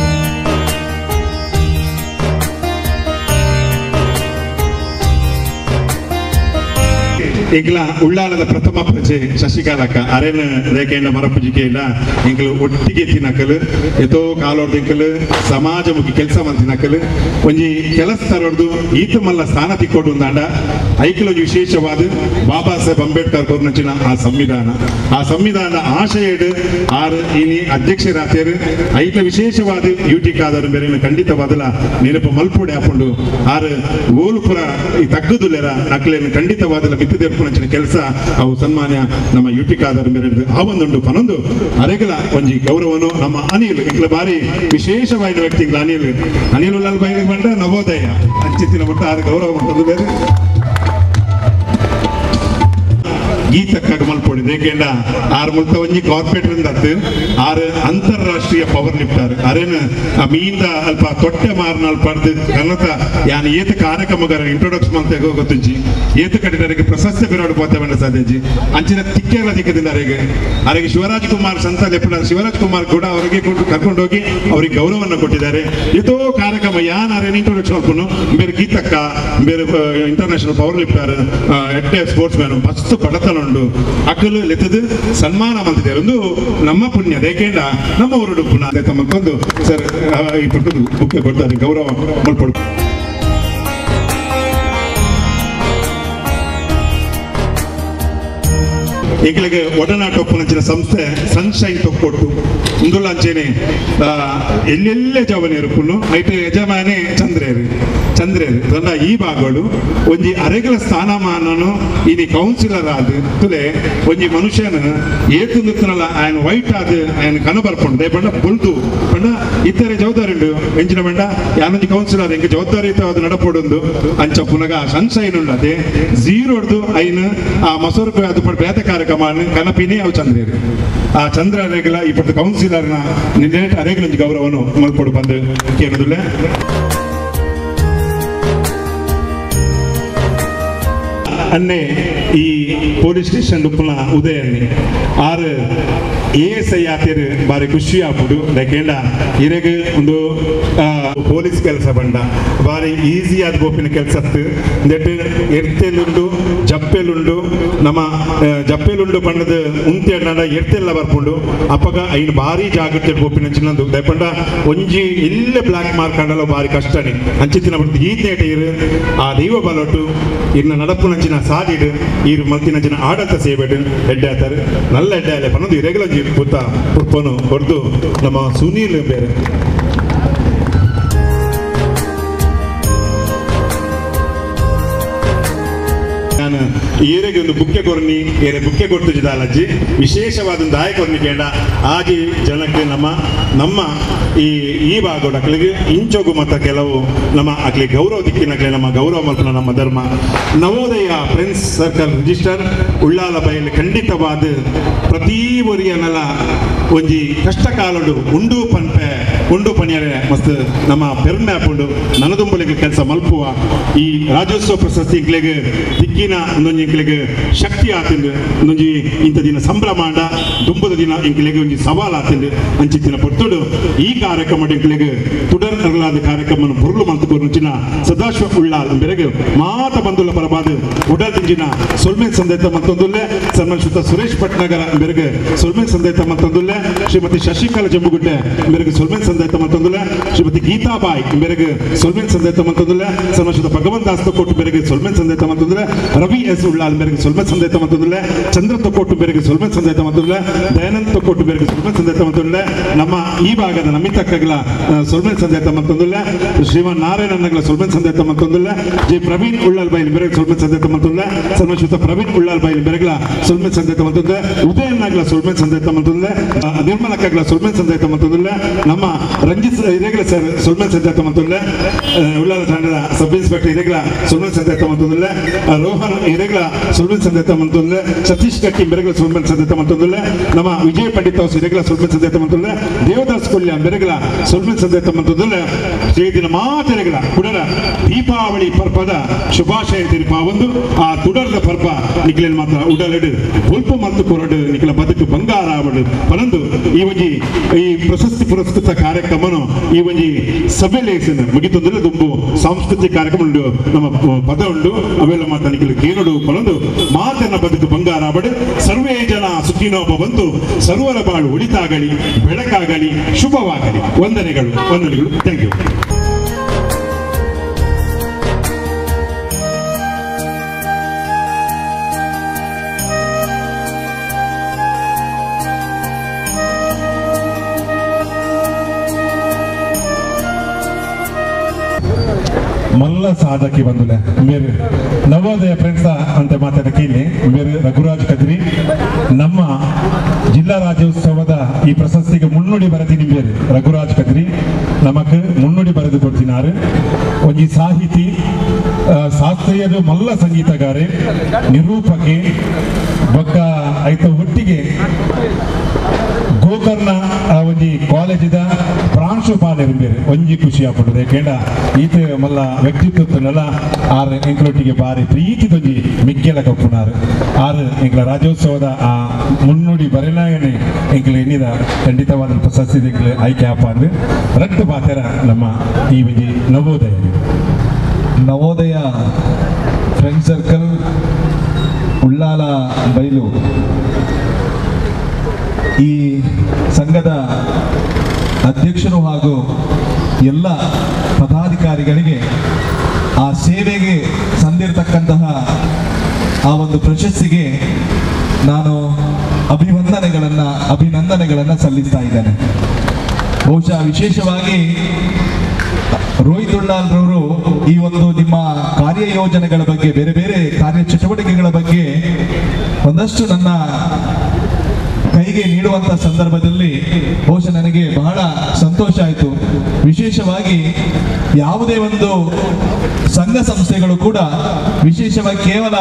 ಎಂಕಲ ಉಳ್ಳಾಲದ ಪ್ರಥಮ ಪ್ರಜೆ ಶಶಿಕಾಲಕ್ಕ ಅರೆನ ರೇಖೆಯಿಂದ ಮರಪುಜಿಕೆ ಇಲ್ಲ ಎಂಕಲು ಒಟ್ಟಿಗೆ ತಿನ್ನಕಲು ಎತೋ ಕಾಲೋರ್ದು ಎಂಕಲು ಸಮಾಜಮುಖಿ ಕೆಲಸ ಮಂತಿನಕಲು ಒಂಜಿ ಕೆಲಸ ತರೋದು ಈತ ಮಲ್ಲ ಸ್ಥಾನ ತಿಕ್ಕೊಡು ಅಂದಾಂಡ ಐಕಲ್ ಒಂದು ವಿಶೇಷವಾದ ಬಾಬಾ ಸಾಹೇಬ್ ಅಂಬೇಡ್ಕರ್ ಕೊರ್ನಚಿನ ಆ ಸಂವಿಧಾನ ಆ ಸಂವಿಧಾನ ಆಶಯಡ್ ಆರು ಇನಿ ಅಧ್ಯಕ್ಷರಾತ್ಯರು ಐಕ ವಿಶೇಷವಾದ ಯೂಟಿ ಕಾದರು ಬೇರೆ ಖಂಡಿತವಾದಲ ನೆನಪು ಮಲ್ಪುಡೆ ಹಾಕೊಂಡು ಆರು ಓಲುಪುರ ಈ ತಗ್ಗದುಲೆರ ನಕ್ಲೇನು ಖಂಡಿತವಾದಲ ಮಿತ್ತದೇರ್ಪುನಂಚಿನ ಕೆಲಸ ಅವು ಸನ್ಮಾನ್ಯ ನಮ್ಮ ಯೂಟಿ ಕಾದರು ಬೇರೆ ಆ ಒಂದೊಂದು ಪನೊಂದು ಅರೆಗಲ ಒಂಜಿ ಗೌರವನು ನಮ್ಮ ಅನಿಲ್ ಇಂಕ್ಲ ಬಾರಿ ವಿಶೇಷವಾದ ವ್ಯಕ್ತಿಗಳು ಅನಿಲ್ ಅನಿಲ್ ಉಲ್ಲಾಲ್ ಬೈಲಿಗೆ ಬಂದ ನವೋದಯ ಅಂಚಿತ್ತಿನ ಮುಟ್ಟ ಆರು ಗೌರವ ಮತ್ತೊಂದು ಬೇರೆ ಗೀತಕ್ಕಾಗ ಮಲ್ಪೊಡಿದೆ ಏಕೆಂಡ ಆರು ಮುಲ್ತ ಒಂಜಿ ಕಾರ್ಪೊರೇಟ್ ಅತ್ತು ಆರು ಅಂತಾರಾಷ್ಟ್ರೀಯ ಪವರ್ ಲಿಫ್ಟರ್ ಅರೇನ ಆ ಮೀಂದ ಅಲ್ಪ ತೊಟ್ಟೆ ಮಾರ್ನಾಲ್ ಪಡ್ದು ಕನ್ನತ ಯಾನ್ ಏತ ಕಾರ್ಯಕ್ರಮಗಾರ ಇಂಟ್ರೊಡಕ್ಷನ್ ಅಂತ ಗೊತ್ತುಂಜಿ ಏತ ಕಟ್ಟಿದರಿಗೆ ಪ್ರಶಸ್ತಿ ಬಿರೋಡು ಪೋತೇವೆ ಸಾಧ್ಯಜಿ ಅಂಚಿನ ತಿಕ್ಕೆಲ್ಲ ದಿಕ್ಕದಿಂದ ಅರೆಗೆ ಅರೆಗೆ ಶಿವರಾಜ್ ಕುಮಾರ್ ಸಂತ ಲೆಪ್ಪಡ ಶಿವರಾಜ್ ಕುಮಾರ್ ಕೂಡ ಅವರಿಗೆ ಕೊಟ್ಟು ಕರ್ಕೊಂಡೋಗಿ ಅವರಿಗೆ ಗೌರವವನ್ನು ಕೊಟ್ಟಿದ್ದಾರೆ ಎಷ್ಟೋ ಕಾರ್ಯಕ್ರಮ ಯಾನ್ ಅರೇನ ಇಂಟ್ರೊಡಕ್ಷನ್ ಹಾಕೊಂಡು ಬೇರೆ ಗೀತಕ್ಕ ಬೇರೆ ಇಂಟರ್ನ್ಯಾಷನಲ್ ಪವರ್ ಲಿಫ್ಟರ್ ಎಟ್ಟೆ ಸ್ಪೋರ್ಟ್ಸ್ ಮ್ಯಾನ್ ಮಸ್ತ್ ಬಡತನ ಉಂಡು ಅಕ್ಕಲು ಲೆತ್ತದು ಸನ್ಮಾನ ಮಂತಿದ್ದಾರೆ ಒಂದು ನಮ್ಮ ಪುಣ್ಯ ದೇಕೇಂಡ ನಮ್ಮ ಊರುಡು ಪುಣ್ಯ ಅದೇ ತಮ್ಮ ಕೊಂದು ಸರ್ ಆ, ಈ ಪುಟ್ಟದು ಬುಕ್ಕೆ ಕೊಡ್ತಾರೆ ಗೌರವ ಮಲ್ಪಡು ಈಗಲಿಗೆ ಒಡನಾಟ ಒಪ್ಪನಂಚಿನ ಸಂಸ್ಥೆ ಸನ್ಶೈನ್ ತೊಕ್ಕೊಟ್ಟು ಇಂದುಲಾಂಚೇನೆ ಆ, ಎಲ್ಲೆಲ್ಲೇ ಜವನೇರು ಪುನ್ನು ಐಟ್ ಯಜಮಾನೆ ಚಂದ್ರೇರು ಚಂದ್ರೇರು ತಂಡ ಈ ಭಾಗಗಳು ಒಂಜಿ ಅರೆಗಲ ಸ್ಥಾನಮಾನನು ಇನಿ ಕೌನ್ಸಿಲರ್ ಆದ್ ತುಲೆ ಒಂಜಿ ಮನುಷ್ಯನ ಏತು ನಿತ್ತನಲ್ಲ ఆయన ವೈಟ್ ಆದ್ ఆయన ಕನಬರ್ಪುಂಡು ದೇ ಬಂಡ ಬುಲ್ದು ಬಂಡ ಇತರೆ ಜವಾಬ್ದಾರಿ ಉಂಡು ಎಂಚಿನ ಬಂಡ ಯಾನೊಂಜಿ ಕೌನ್ಸಿಲರ್ ಎಂಗೆ ಜವಾಬ್ದಾರಿಯುತವಾದ ನಡಪೊಡುಂದು ಅಂಚ ಪುನಗ ಸನ್ಶೈನ್ ಉಂಡು ಅದೇ ಝೀರೋ ಹೊಡ್ದು ಐನ್ ಆ ಮಸೂರು ಅದು ಪಡ್ ಬೇತ ಕಾರ್ಯಕ್ರಮ ಕನಪಿನಿ ಅವು ಚಂದ್ರೇರು ಆ ಚಂದ್ರ ಅರೆಗಲ ಈ ಪಟ್ಟು ಕೌನ್ಸಿಲರ್ನ ನಿನ್ನೆ ಅರೆಗಲ ಒಂಜಿ ಗೌರವನು ಮಲ್ಪೊಡು ಬಂದು ಕೇಳುದಿಲ್ಲ ಅನ್ನೆ ಈ ಪೊಲೀಸ್ ಸ್ಟೇಷನ್ ಉಪ್ಪುನ ಉದಯನ್ನಿ ಆರು ಎ ಎಸ್ ಐ ಆತೇರು ಬಾರಿ ಖುಷಿ ಆಗ್ಬಿಡು ಯಾಕೆಂಡ ಇರೆಗ್ ಒಂದು ಆ, ಪೊಲೀಸ್ ಕೆಲಸ ಬಂಡ ಬಾರಿ ಈಸಿ ಆದ ಗೋಪಿನ ಕೆಲಸ ನೆಟ್ ಎರ್ತೇಲುಂಡು ಜಪ್ಪೆಲುಂಡು ನಮ್ಮ ಆ, ಜಪ್ಪೆಲುಂಡು ಬಣ್ಣದ ಉಂತೆ ನಡ ಎರ್ತೆಲ್ಲ ಬರ್ಕೊಂಡು ಅಪ್ಪಗ ಐನು ಭಾರಿ ಜಾಗ್ರತೆ ಗೋಪಿನ ಚಿನ್ನದು ದಯಪಂಡ ಒಂಜಿ ಎಲ್ಲ ಬ್ಲಾಕ್ ಮಾರ್ಕ್ ಆಡಲ್ಲ ಬಾರಿ ಕಷ್ಟನೇ ಅಂಚಿತ್ತಿನ ಬಿಡ್ತು ಈ ತೇಟ ಇರು ಆ ದೈವ ಬಲೊಟ್ಟು ಇನ್ನ ನಡಪು ನಂಚಿನ ಸಾಡಿಡು ಇರು ಮಲ್ತಿನಂಚಿನ ಆಡಳಿತ ಸೇಬೇಡು ಎಡ್ಡೆ ಆತಾರೆ ನಲ್ಲ ಎಡ್ಡೆ ಆಲೆ ಪನ್ನೊಂದು ಇರೆಗ್ಯುಲರ್ ಜೀಪ್ ಪುತ್ತ ಪುಪ್ಪನು ಹೊಡೆದು ನಮ್ಮ ಸುನೀಲ್ ಬೇರೆ ನಾನು ಈರೆಗೆ ಒಂದು ಬುಕ್ಕೆ ಕೊರ್ನಿ ಏರೆ ಬುಕ್ಕೆ ಕೊಟ್ಟು ಜಿದಾಲಜ್ಜಿ ವಿಶೇಷವಾದ ಒಂದು ದಾಯ ಕೊರ್ನಿ ಕೇಂಡ ಆಗಿ ಜನಕ್ಕೆ ನಮ್ಮ ನಮ್ಮ ಈ ಈ ಭಾಗದ ಅಕ್ಲಿಗೆ ಇಂಚೋಗು ಮತ್ತ ಕೆಲವು ನಮ್ಮ ಅಕ್ಲಿ ಗೌರವ ದಿಕ್ಕಿನಕ್ಲೆ ನಮ್ಮ ಗೌರವ ಮಲ್ಪನ ನಮ್ಮ ಧರ್ಮ Navodaya friends circle register Ullal ಬಯಲು ಖಂಡಿತವಾದ ಪ್ರತಿ ಒರಿಯನಲ ಒಂಜಿ ಕಷ್ಟ ಕಾಲಡು ಉಂಡು ಪನ್ಪೆ ಉಂಡು ಪಣಿಯರೆ ಮಸ್ತ್ ನಮ್ಮ ಪೆರ್ಮೆ ಹಾಕೊಂಡು ನನದುಂಬಲಿಗೆ ಕೆಲಸ ಮಲ್ಪುವ ಈ ರಾಜ್ಯೋತ್ಸವ ಪ್ರಶಸ್ತಿ ಇಂಕ್ಲೆಗೆ ದಿಕ್ಕಿನ ಒಂದೊಂದು ಇಂಕ್ಲೆಗೆ ಶಕ್ತಿ ಆತಿಂದು ಒಂದೊಂಜಿ ಇಂಥ ದಿನ ಸಂಭ್ರಮ ಆಂಡ ದುಂಬದ ದಿನ ಇಂಕ್ಲೆಗೆ ಒಂಜಿ ಸವಾಲ್ ಆತಿಂದು ಅಂಚಿತ್ತಿನ ಪೊತ್ತುಡು ಈ ಕಾರ್ಯಕ್ರಮ ಇಂಕ್ಲೆಗೆ ತುಡರ್ ಅರಲಾದ ಕಾರ್ಯಕ್ರಮ ಬುರುಳು ಮಂತುಕೋರ್ನುಚಿನ ಸದಾಶಿವ ಉಳ್ಳಾಲ್ ಬೆರಗೆ ಮಾತ ಬಂದುಲ ಪರಬಾದ ಉಡಲ್ ತಿಂಜಿನ ಸೊಲ್ಮೇನ್ ಸಂದೇತ ಮತ್ತೊಂದುಲ್ಲೆ ಸನ್ಮಾನಿಸುತ್ತ ಸುರೇಶ್ ಭಟ್ನಗರ ಬೆರಗೆ ಸೊಲ್ಮೇನ್ ಸಂದೇತ ಮತ್ತೊಂದುಲ್ಲೆ ಶ್ರೀಮತಿ ಶಶಿಕಲಾ ಜಂಬುಗುಡ್ಡೆ ಬೆರಗೆ ಸೊಲ್ಮೇನ್ ಸಂದೇತ ಮತ್ತೊಂದುಲ್ಲೆ ಶ್ರೀಮತಿ ಗೀತಾಬಾಯಿ ಬೆರಗೆ ಸೊಲ್ಮೇನ್ ಸಂದೇತ ಮತ್ತೊಂದುಲ್ಲೆ ಸನ್ಮಾನಿಸುತ್ತ ಭಗವಂತ ದಾಸ್ ಕೊಟ್ಟು ಬೆರಗೆ ಸೊಲ್ಮೇನ್ ಸಂದೇತ ಮತ್ತೊಂದುಲ್ಲೆ ರವಿ ಎಸ್ ಉಳ್ಳಾಲ್ ಬೆರಗೆ ಸೊಲ್ಮೇನ್ ಸಂದೇತ ಮತ್ತೊಂದುಲ್ಲೆ ಚಂದ್ರ ತೊಕ್ಕೊಟ್ಟು ಬೆರಗೆ ಸೊಲ್ಮೇನ್ ಸಂದೇತ ಮತ್ತೊಂದುಲ್ಲೆ ದಯಾನಂದ್ ತೊಕ್ಕೊಟ್ಟು ಬೆರಗೆ ಸೊಲ್ಮೇನ್ ಸಂದೇತ ಮತ್ತೊಂದುಲ್ಲೆ ನಮ್ಮ ಈ ಭಾಗದ ನಮಿತಕ್ಕಗಲ ಸೊಲ್ಮೇನ್ ಸಂದೇತ ಮತ್ತೊಂದುಲ್ಲೆ ಶ್ರೀಮಾನ್ ನಾರಾಯಣನಗಲ ಸೊಲ್ಮೇನ್ ಸಂದೇತ ಮತ್ತೊಂದುಲ್ಲೆ ಜೆ ಪ್ರವೀಣ್ ಉಳ್ಳಾಲ್ ಬೈಲ್ ಬೆರಗೆ ಸೊಲ್ಮೇನ್ ಸಂದೇತ ಮತ್ತೊಂದುಲ್ಲೆ ಸನ್ಮಾನಿಸುತ್ತ ಪ್ರವೀಣ್ ಉಳ್ಳಾಲ್ ಬೈಲ್ ಬೆರಗಲ ಸೊಲ್ಮೇನ್ ಸಂದೇತ ಮತ್ತೊಂದು ಉದಯನ್ ನಾಗಲ ಸೊಲ್ಮೇನ್ ಸಂದೇತ ಮತ್ತೊಂದುಲ್ಲೆ ನಿರ್ಮಲ ಕಗ್ಲ ಸೊಲ್ಮೇನ್ ಸಂದೇತ ಮತ್ತೊಂದುಲ್ಲೆ ನಮ್ಮ ರಂಜಿತ್ ಇರೆಗ್ಲ ಸರ್ ಸೊಲ್ಮೇನ್ ಸಂದೇತ ಮತ್ತೊಂದುಲ್ಲೆ ಉಳ್ಳಾಲ ಠಾಣದ ಸಬ್ ಇನ್ಸ್ಪೆಕ್ಟರ್ ಇರೆಗ್ಲ ಸೊಲ್ಮೇನ್ ಸಂದೇತ ಮತ್ತೊಂದುಲ್ಲೆ ರೋಹನ್ ಇರೆಗ್ಲ ಸೊಲ್ಮೇನ್ ಸಂದೇತ ಮತ್ತೊಂದುಲ್ಲೆ ಸತೀಶ್ ಕಟ್ಟಿ ಬೆರಗಲ ಸೊಲ್ಮೇನ್ ಸಂದೇತ ಮತ್ತೊಂದುಲ್ಲೆ ನಮ್ಮ ವಿಜಯ ಪಂಡಿತ್ ಹೌಸ್ ಇರೆಗ್ಲ ಸೊಲ್ಮೇನ್ ಸಂದೇತ ಮತ್ತೊಂದುಲ್ಲೆ ದೇವದಾಸ್ ಕೊಲ್ಯ ಬೆರಗಲ ಸೊಲ್ಮೇನ್ ಸಂದೇತ ಮತ್ತೊಂದುಲ್ಲೆ ಶ್ರೀದಿನ ಮಾತೆರೆಗಳ ಕುಡರ ದೀಪಾವಳಿ ಪರ್ಪದ ಶುಭಾಶಯ ತಿರುಪ ಒಂದು ಆ ತುಡರ್ದ ಪರ್ಪ ನಿಖಿಲನ್ ಮಾತ್ರ ಉಡಲೆಡು ಉಲ್ಪು ಮತ್ತು ಕೊರಡು ನಿಖಿಲ ಬದುಕು ಬಂಗಾರ ಅವಡು ಪನಂದು ಈ ಒಂಜಿ ಈ ಪ್ರಶಸ್ತಿ ಪುರಸ್ಕೃತ ಕಾರ್ಯಕ್ರಮನು ಈ ಒಂಜಿ ಸಭೆಲೇಸನ ಮುಗಿತೊಂದಲ್ಲ ದುಂಬು ಸಾಂಸ್ಕೃತಿಕ ಕಾರ್ಯಕ್ರಮ ಉಂಡು ನಮ್ಮ ಪ- ಪದ ಉಂಡು ಅವೆಲ್ಲ ಮಾತ ನಿಖಿಲ ಕೇನುಡು ಪನಂದು ಮಾತನ ಬದುಕು ಬಂಗಾರ ಅವಡು ಸರ್ವೇ ಜನ ಸುಖಿನೋಪ ಬಂತು ಸರ್ವರ ಬಾಳು ಒಳಿತಾಗಲಿ ಬೆಳಕಾಗಲಿ ಶುಭವಾಗಲಿ ವಂದನೆಗಳು ವಂದನೆಗಳು ಥ್ಯಾಂಕ್ ಯು ಮಲ್ಲ ಸಾಧಕಿ ಬಂದುಲೆ ಮೇರೆ ನವೋದಯ ಫ್ರೆಂಡ್ಸ್ ಅಂತ ಮಾತಾಡ ಕೇಳಿ ಮೇರೆ ರಘುರಾಜ್ ಕದ್ರಿ ನಮ್ಮ ಜಿಲ್ಲಾ ರಾಜ್ಯೋತ್ಸವದ ಈ ಪ್ರಶಸ್ತಿಗೆ ಮುನ್ನುಡಿ ಬರೆದಿನಿ ಬೇರೆ ರಘುರಾಜ್ ಕದ್ರಿ ನಮಕ್ ಮುನ್ನುಡಿ ಬರೆದು ಕೊಡ್ತಿನಾರು ಒಂಜಿ ಸಾಹಿತಿ ಆ, ಶಾಸ್ತ್ರೀಯದ ಮಲ್ಲ ಸಂಗೀತಗಾರೆ ನಿರೂಪಕಿ ಬೊಕ್ಕ ಐತ ಒಟ್ಟಿಗೆ ಗೋಕರ್ಣ ಆ ಒಂಜಿ ಕಾಲೇಜಿದ ಪ್ರಾಂಶುಪಾಲರು ಬೇರೆ ಒಂಜಿ ಖುಷಿ ಆಗ್ಬಿಡುದು ಯಾಕೆಂಡ ಈತ ಮಲ್ಲ ವ್ಯಕ್ತಿತ್ವನೆಲ್ಲ ಆರು ಎಂಕ್ಲೊಟ್ಟಿಗೆ ಬಾರಿ ಪ್ರೀತಿದೊಂಜಿ ಮಿಕ್ಕೆಲ ಕಪ್ಪುನಾರು ಆರು ಎಂಕ್ಲ ರಾಜ್ಯೋತ್ಸವದ ಆ ಮುನ್ನುಡಿ ಬರೆನಾಯನೆ ಎಂಕ್ಲ ಎನ್ನಿದ ಖಂಡಿತವಾದ ಪ್ರಶಸ್ತಿ ಎಂಕ್ಲ ಆಯ್ಕೆ ಆಪ ಅಂದ್ರೆ ರಟ್ಟು ಬಾತೆರ ನಮ್ಮ ಈ ಒಂಜಿ ನವೋದಯ ನವೋದಯ ಫ್ರೆಂಡ್ ಸರ್ಕಲ್ ಉಳ್ಳಾಲ ಬೈಲು ಈ ಸಂಘದ ಅಧ್ಯಕ್ಷರು ಹಾಗೂ ಎಲ್ಲ ಪದಾಧಿಕಾರಿಗಳಿಗೆ ಆ ಸೇವೆಗೆ ಸಂದಿರತಕ್ಕಂತಹ ಆ ಒಂದು ಪ್ರಶಸ್ತಿಗೆ ನಾನು ಅಭಿವಂದನೆಗಳನ್ನು ಅಭಿನಂದನೆಗಳನ್ನು ಸಲ್ಲಿಸ್ತಾ ಇದ್ದೇನೆ ಬಹುಶಃ ವಿಶೇಷವಾಗಿ ರೋಹಿತ್ ಉಳ್ಳಾಲ್ರವರು ಈ ಒಂದು ನಿಮ್ಮ ಕಾರ್ಯಯೋಜನೆಗಳ ಬಗ್ಗೆ ಬೇರೆ ಬೇರೆ ಕಾರ್ಯ ಚಟುವಟಿಕೆಗಳ ಬಗ್ಗೆ ಒಂದಷ್ಟು ನನ್ನ ಕೈಗೆ ನೀಡುವಂತ ಸಂದರ್ಭದಲ್ಲಿ ಬಹುಶಃ ನನಗೆ ಬಹಳ ಸಂತೋಷ ಆಯಿತು ವಿಶೇಷವಾಗಿ ಯಾವುದೇ ಒಂದು ಸಂಘ ಸಂಸ್ಥೆಗಳು ಕೂಡ ವಿಶೇಷವಾಗಿ ಕೇವಲ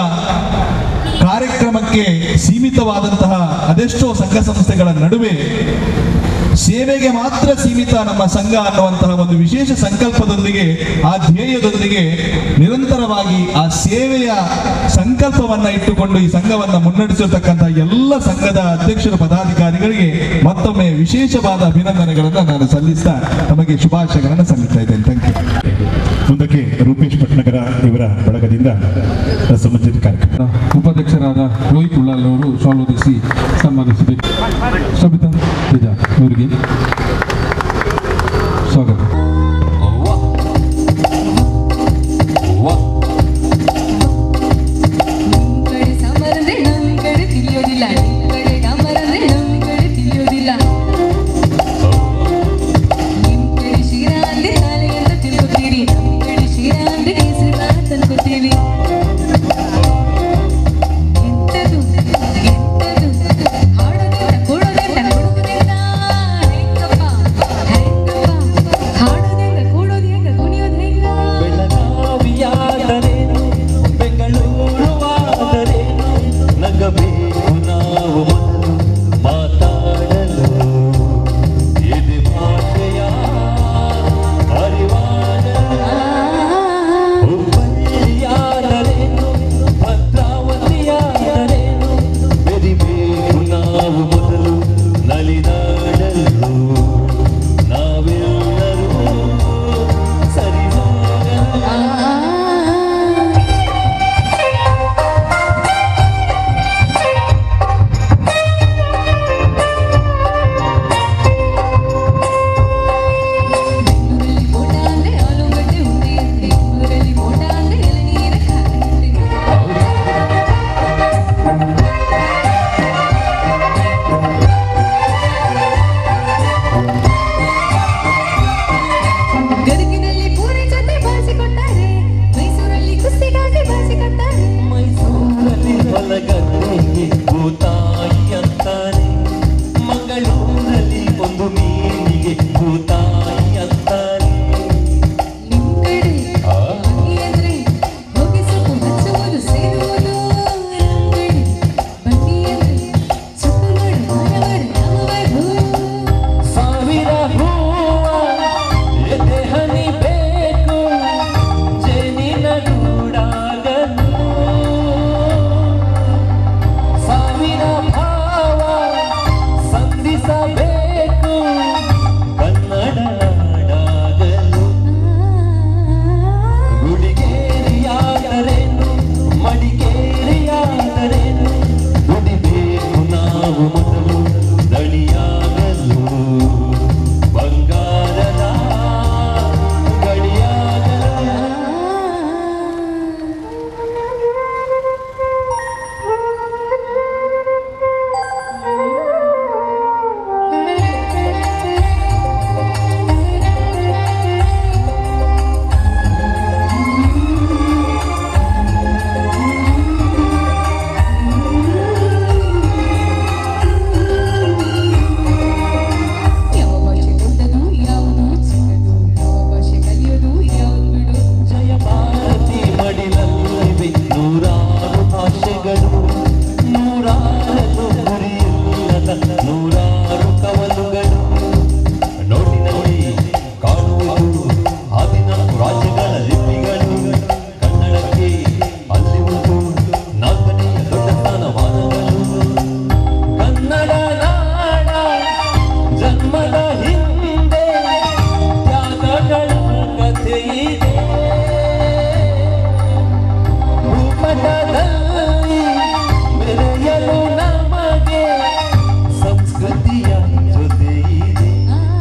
ಕಾರ್ಯಕ್ರಮಕ್ಕೆ ಸೀಮಿತವಾದಂತಹ ಅದೆಷ್ಟೋ ಸಂಘ ಸಂಸ್ಥೆಗಳ ನಡುವೆ ಸೇವೆಗೆ ಮಾತ್ರ ಸೀಮಿತ ನಮ್ಮ ಸಂಘ ಅನ್ನುವಂತಹ ಒಂದು ವಿಶೇಷ ಸಂಕಲ್ಪದೊಂದಿಗೆ ಆ ಧ್ಯೇಯದೊಂದಿಗೆ ನಿರಂತರವಾಗಿ ಆ ಸೇವೆಯ ಸಂಕಲ್ಪವನ್ನ ಇಟ್ಟುಕೊಂಡು ಈ ಸಂಘವನ್ನ ಮುನ್ನಡೆಸಿರ್ತಕ್ಕಂತಹ ಎಲ್ಲ ಸಂಘದ ಅಧ್ಯಕ್ಷರ ಪದಾಧಿಕಾರಿಗಳಿಗೆ ಮತ್ತೊಮ್ಮೆ ವಿಶೇಷವಾದ ಅಭಿನಂದನೆಗಳನ್ನ ನಾನು ಸಲ್ಲಿಸ್ತಾ ನಮಗೆ ಶುಭಾಶಯಗಳನ್ನು ಸಲ್ಲಿಸ್ತಾ ಇದ್ದೇನೆ ಥ್ಯಾಂಕ್ ಯು ಮುಂದಕ್ಕೆ ರೂಪೇಶ್ ಭಟ್ನಗರ ಇವರ ಬಳಗದಿಂದ ಸಂಬಂಧಿತ ಕಾರ್ಯಕ್ರಮ ಉಪಾಧ್ಯಕ್ಷರಾದ ರೋಹಿತ್ ಉಳ್ಳಾಲ್ ಅವರು ಶಾಲ್ ಹೊದಿಸಿ ಸನ್ಮಾನಿಸಬೇಕು ಸಬಿತಾ ತೇಜ ಇವರಿಗೆ ಸ್ವಾಗತ ಕಡೆ ಸಾಂಬಾರ್ ಅಂದ್ರೆ ನಮ್ ಕಡೆ ತಿಳಿಯೋದಿಲ್ಲ ನಿಮ್ ಕಡೆ ಡಾಂಬರ್ ಅಂದ್ರೆ ನಮ್ ಕಡೆ ತಿಳಿಯೋದಿಲ್ಲ ನಿಮ್ ಕಡೆ ಶಿರಾ ಅಂದ್ರೆ ನಾಳೆ ಅಂತ ತಿಳ್ಕೊತೀರಿ ನಮ್ ಕಡೆ ಶಿರಾ ಅಂದ್ರೆ ಕೇಸರಿ ಬಾತ್ ಅನ್ಕೋತೀವಿ ಎಂತದು ಎಂತದು ಹಾಡೋದಿಲ್ಲ ಕೂಡೋದಿಲ್ಲ ಕೊಡೋದಿಲ್ಲ ಹೆಂಗಪ್ಪ ಹೆಂಗಪ್ಪ ಹಾಡೋದಿಲ್ಲ ಕೂಡೋದು ಹೆಂಗ ಕುಣಿಯೋದು ಹೆಂಗ ಬೆಳಗಾವಿಯಾದರೇನು ಬೆಂಗಳೂರು ಆದರೇನು ನಗಬೇಕು ನಾವು ಮೊದಲು ಮಾತಾಡಲು ಇದು ಭಾಷೆಯ ಅರಿವಾಡಲು ಹುಬ್ಬಳ್ಳಿಯಾದರೇನು ಭದ್ರಾವತಿಯಾದರೇನು ಬೆರಿಬೇಕು ನಾವು ಮೊದಲು ನಲಿದಾಡಲು ನಾವೆಲ್ಲರೂ ಸರಿ ಬೆಂಗಳೂರಲ್ಲಿ ಮೋಟ ಅಂದ್ರೆ ಆಲೂಗಡ್ಡೆ ಉಂಡೆ ಅಂತೆ ಬೆಂಗಳೂರಲ್ಲಿ ಮೋಟ ಅಂದ್ರೆ ಎಳನೀರ ಖಾರಂತೆ ಗದಗಿನಲ್ಲಿ ಪೂರಿ ಜೊತೆ ಬಾಸಿ ಕೊಟ್ಟಾರೆ ಮೈಸೂರಲ್ಲಿ ಕುಸ್ತಿಗಾಗಿ ಬಾಸಿ ಕೊಟ್ಟಾರೆ ಮೈಸೂರಲ್ಲಿ ಹೊಲಗದ್ದೆಗೆ ಭೂತಾಯಿ ಅಂತಾನೆ ಮಂಗಳೂರಲ್ಲಿ ಒಂದು ಮೀನಿಗೆ ಭೂತಾಯಿ ಅಂತಾನೆ ನಿಮ್ ಕಡೆ ಬಾಗಿ ಅಂದ್ರೆ ಹೋಗಿ ಸೊಪ್ಪು ಹಚ್ಚುವುದು ಸೇರುವುದು ನಮ್ ಕಡೆ ಬಡ್ಡಿ ಅಂದ್ರೆ ಸುತ್ತುಗಳು ಮಾನವರ ನಾಮವೈಭವ ಸಾವಿರ ಹೂವ ಎದೆ ಹನಿ ಬೇಕು ಜೇನಿನ ಗೂಡಾಗಲು ಸಾವಿರ ಭಾವ ಸಂಧಿಸಬೇಕು ಕನ್ನಡ ನಾಡಾಗಲು ಗುಡಿಗೇರಿಯಾದರೇನು ಮಡಿಕೇರಿಯಾದರೇನು ದುಡಿಬೇಕು ನಾವು ಮೊದಲು ದಣಿಯಾಗಲು ಬಂಗಾರದ ಗಡಿಯಾಗಲು ಯಾವ ಭಾಷೆ ದೊಡ್ಡದು ಯಾವುದು ಚಿಕ್ಕದು ಯಾವ ಭಾಷೆ ಕಲಿಯೋದು ಯಾವುದು ಬಿಡು ಜಯ ಭಾರತಿ ಮಡಿಲಲ್ಲಿವೆ ನೂರಾರು ಭಾಷೆಗಳು ನೂರಾರು ಗುರಿಯಿಲ್ಲದ ನೂರಾರು ಕವಲುಗಳು ನೋಟಿನಲ್ಲಿ ಕಾಣುವುದು ಹದಿನಾಲ್ಕು ರಾಜ್ಯಗಳ ಲಿಪಿಗಳು ಕನ್ನಡಕ್ಕೆ ಅಲ್ಲಿ ಉಂಟು ನಾಲ್ಕನೆಯ ದೊಡ್ಡ ಸ್ಥಾನಮಾನಗಳು ಕನ್ನಡ ನಾಡ ಜನ್ಮದ ಹಿಂದೆ ತ್ಯಾಗಗಳ ಕಥೆಯಿದೆ ಭೂಪಟದಲ್ಲಿ ಮೆರೆಯಲು ನಮಗೆ ಸಂಸ್ಕೃತಿಯ ಜೊತೆ ಇದೆ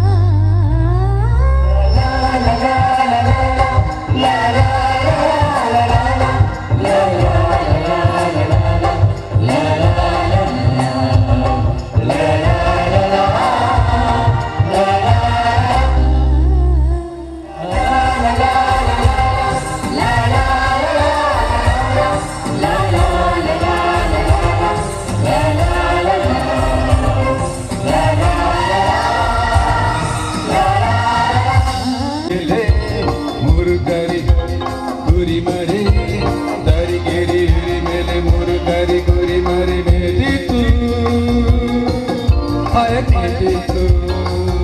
ಮುರುಗರಿ ಗುರಿ ಮರಿ ದರಿಗಿರಿ ಹಿರಿ ಮೇಲೆ ಮುರುಗರಿ ಗುರಿ ಮರಿ ಮೇಲಿತು ಹಾಯ ಕಂಡಿತು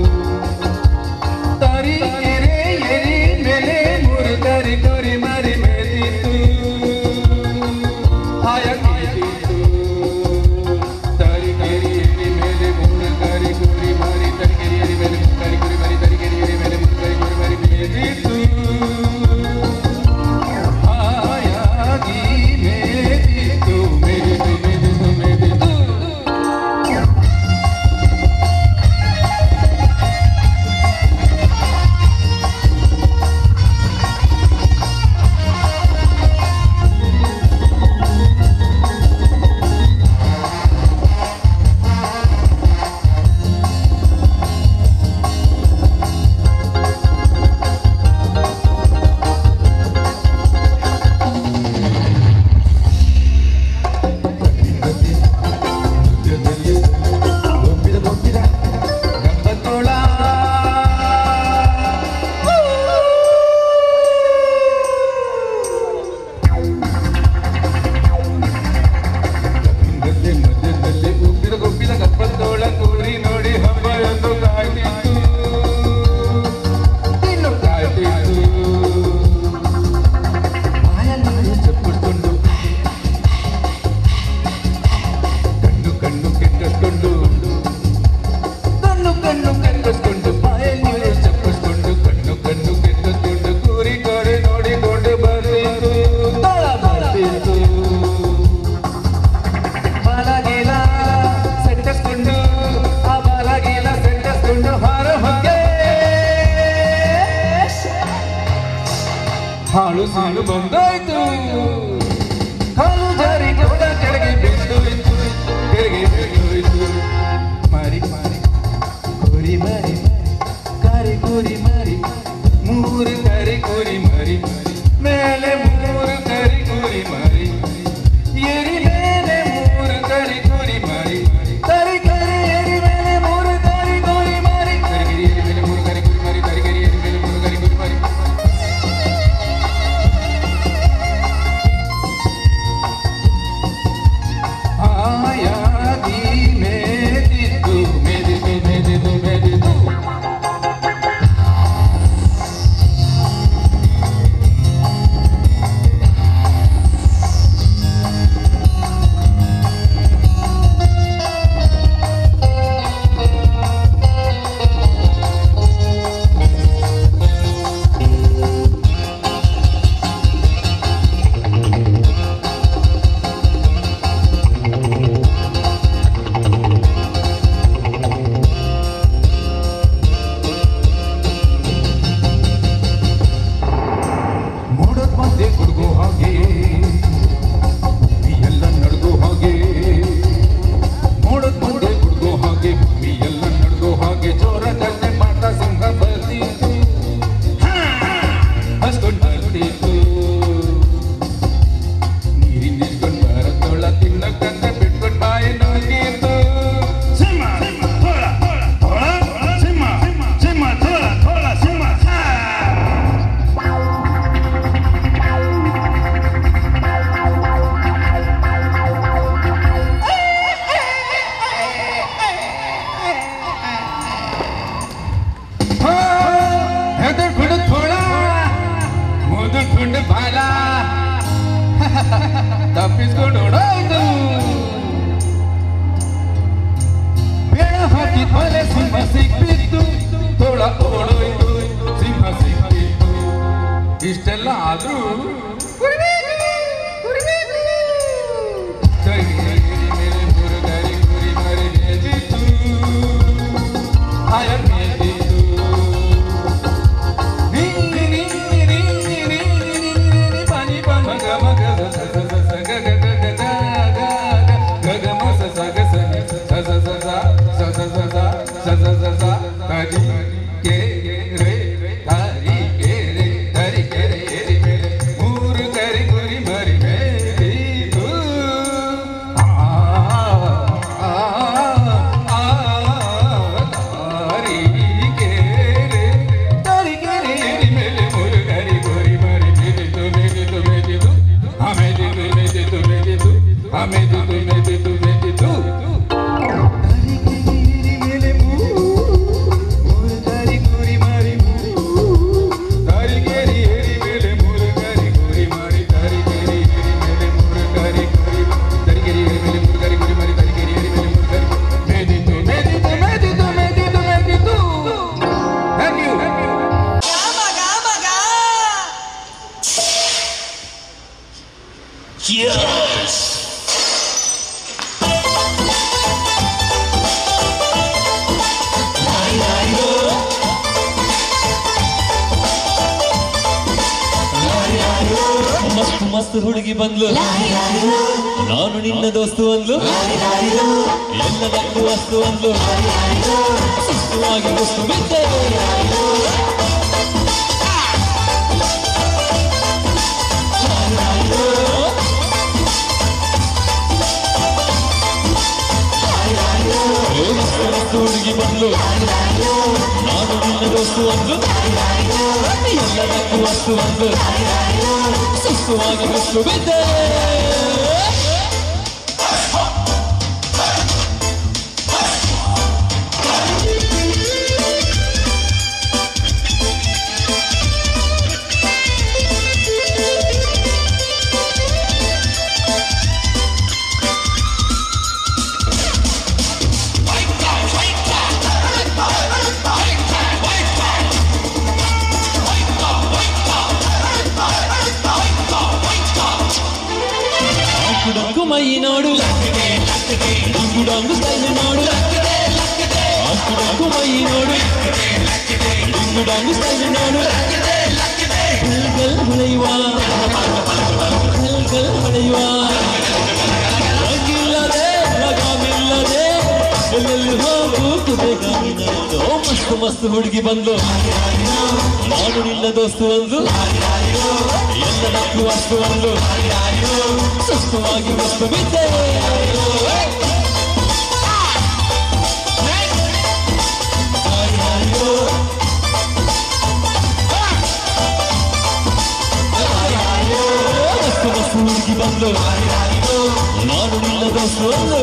ಹಾಳು ಸಾಳು ಬಂದಾಯ್ತು ಕಾಲು ಜಾರಿ ಕೂಡ ಕೆಳಗೆ ಬಿದ್ದು ಇತ್ತು ಕೆಳಗೆ ಬಿದ್ದು ಇತ್ತು ಮಾರಿ ಮಾರಿ ಕೋರಿ ಮಾರಿ ಕಾರಿ ಕೋರಿ ಮಾರಿ ಮೂರು ಕರಿ ಕೋರಿ ಮಾರಿ ಮೇಲೆ ಮೂರು ಕರಿ ಕೋರಿ ಮಾರಿ ಎರಿ ಮೇಲೆ ಮೂರು ಕರಿ ಕೋರಿ ಮಾರಿ ಕರಿ ಕರಿ ಎರಿ ಮೇಲೆ ಮೂರು ಕರಿ ಕೋರಿ ಮಾರಿ ಕರಿಗಿರಿ ಎರಿ ಮೇಲೆ ಮೂರು ಕರಿ ಕೋರಿ ಮಾರಿ ಕರಿಗಿರಿ ಎರಿ ಮೇಲೆ ಮೂರು ಕರಿ ಕೋರಿ ಮಾರಿ ಆಯಾದಿ ಮೇದಿದ್ದು ಮೇದಿದ್ದು ಮೇದಿದ್ದು ಮೇದಿದ್ದು ಮೋಡದ ಮಧ್ಯೆ ಗುಡುಗು ಹಾಗೆ ಭೂಮಿ ಎಲ್ಲ ನಡ್ಗೋ ಹಾಗೆ ಮೋಡದ ಮಧ್ಯೆ ಗುಡುಗು ಹಾಗೆ ಭೂಮಿ ಎಲ್ಲ ನಡ್ಗೋ ಹಾಗೆ ಜೋರ ಕಣ್ಣೆ ಮಾಡ್ತಾ ಸಿಂಹ ಬರ್ತಿತ್ತು ಹಸ್ಕೊಂಡು ಬರ್ತಿತ್ತು ನೀರಿನ ನಿಲ್ಕೊಂಡು ಬರತ್ತೊಳ ತಿನ್ನಕ್ಕಂತ ಬಿಟ್ಕೊಂಡು ಬಾಯಿ ನೋಗಿತ್ತು ಸಿಂಹ ಥೋಳ ಥೋಳ ಸಿಂಹ ಸಿಂಹ ಥೋಳ ಥೋಳ ಸಿಂಹ ಹೆದರ್ಕೊಂಡು ಥೋಳ ಮುದುರ್ಕೊಂಡು ಬಾಲ ತಪ್ಪಿಸ್ಕೊಂಡು ಓಡೋಯ್ತು ಬೇಡ ಹಾಕಿ ಕೊಲೆ ಸಿಂಹ ಸಿಕ್ಬಿತ್ತು ತೋಳ ಓಡೋಯ್ತು ಸಿಂಹ ಸಿಕ್ಬಿತ್ತು ಇಷ್ಟೆಲ್ಲ ಆದ್ರೂ ಕೈಗಿರಿ ಮೇಲೆ ಮುರುಗರಿ ಕುರಿ ಮರಿ ಮೇದಿತ್ತು ಆಯ ಮೇದಿತ್ತು Thank you. ಮಸ್ತ್ ಮಸ್ತ್ ಹುಡುಗಿ ಬಂದ್ಲು ನಾನು ನಿನ್ನ ದೋಸ್ತು ಅಂದ್ಲು ಎಲ್ಲದಕ್ಕೂ ವಸ್ತು ಅಂದ್ಲು ಸುಸ್ತುವಾಗಿ ವಸ್ತು ಬಿದ್ದೆ ಏ ಮಸ್ತ್ ಮಸ್ತ್ ಹುಡುಗಿ ಬಂದ್ಲು ನಾನು ನಿನ್ನ ದೋಸ್ತು ಅಂದ್ಲು ಎಲ್ಲದಕ್ಕೂ ವಸ್ತು ಅಂದ್ಲು ಸುಸ್ತುವಾಗಿ ವಸ್ತು ಬಿದ್ದೆ ಡಂಗು ಮೈ ನೋಡು ಡಂಗು ಡಂಗು ಸ್ಟೈಲ್ ನೋಡು ಡಂಗು ಮೈ ನೋಡು ಡಿಂಗು ಡಂಗು ಸ್ಟೈಲ್ ನೋಡು ಗಲ್ ಹೊಳೆಯುವ ಗಲ್ ಗಲ್ ಹೊಳೆಯುವ ರಂಗಿಲ್ಲದೆ ಲಗಾಮಿಲ್ಲದೆ ಎಲ್ಲೆಲ್ಲಿ ಹೋಗುತ್ತದೆ ಗಾಮಿನಲ್ಲೋ ಮಸ್ತ್ ಮಸ್ತ್ ಹುಡುಗಿ ಬಂದು ನಾನು ನಿನ್ನ ದೋಸ್ತು ಒಂದು ಎಲ್ಲದಕ್ಕೂ ಅಷ್ಟು ಒಂದು ಸುಸ್ತವಾಗಿ ವಸ್ತು ಬಿದ್ದೆ ಮಸ್ತು ಮಸ್ತು ಹುಡುಗಿ ಬಂದು ನಾನು ನಿನ್ನ ದೋಸ್ತು ಒಂದು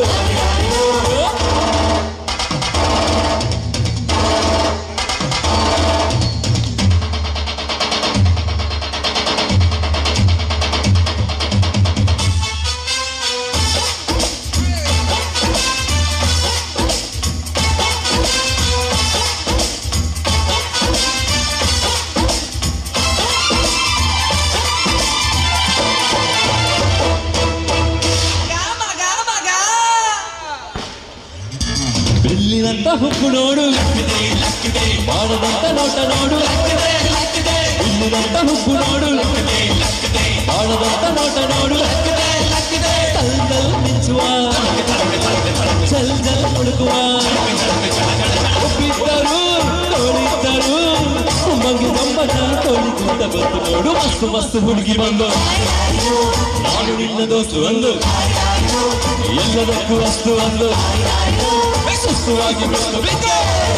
ಬಿಲ್ಲಿನಂತ ಹುಬ್ಬು ನೋಡು ಮಾಡದಂತ ನೋಟ ನೋಡು ಬಿಲ್ಲಿನಂತ ಹುಬ್ಬು ನೋಡು ಮಾಡದಂತ ನೋಟ ನೋಡು ತಲ್ ತಲ್ ಮಿಂಚುವ ಚಲ್ ಜಲ್ ಹುಡುಕುವ ಒಪ್ಪಿದ್ದರು ತೋಳಿದ್ದರು ಮಂಗಿ ಗಮ್ಮಟ ತೋಳಿದ್ದ ಬಂದು ನೋಡು ಮಸ್ತು ಮಸ್ತು ಹುಡುಗಿ ಬಂದು ನಾನು ನಿನ್ನ ದೋಸ್ತು ಒಂದು ಎಲ್ಲದಕ್ಕೂ ವಸ್ತು ಒಂದು ಸುಸ್ತುವಾಗಿ ಬಿಟ್ಟು ಬಿದ್ದೆ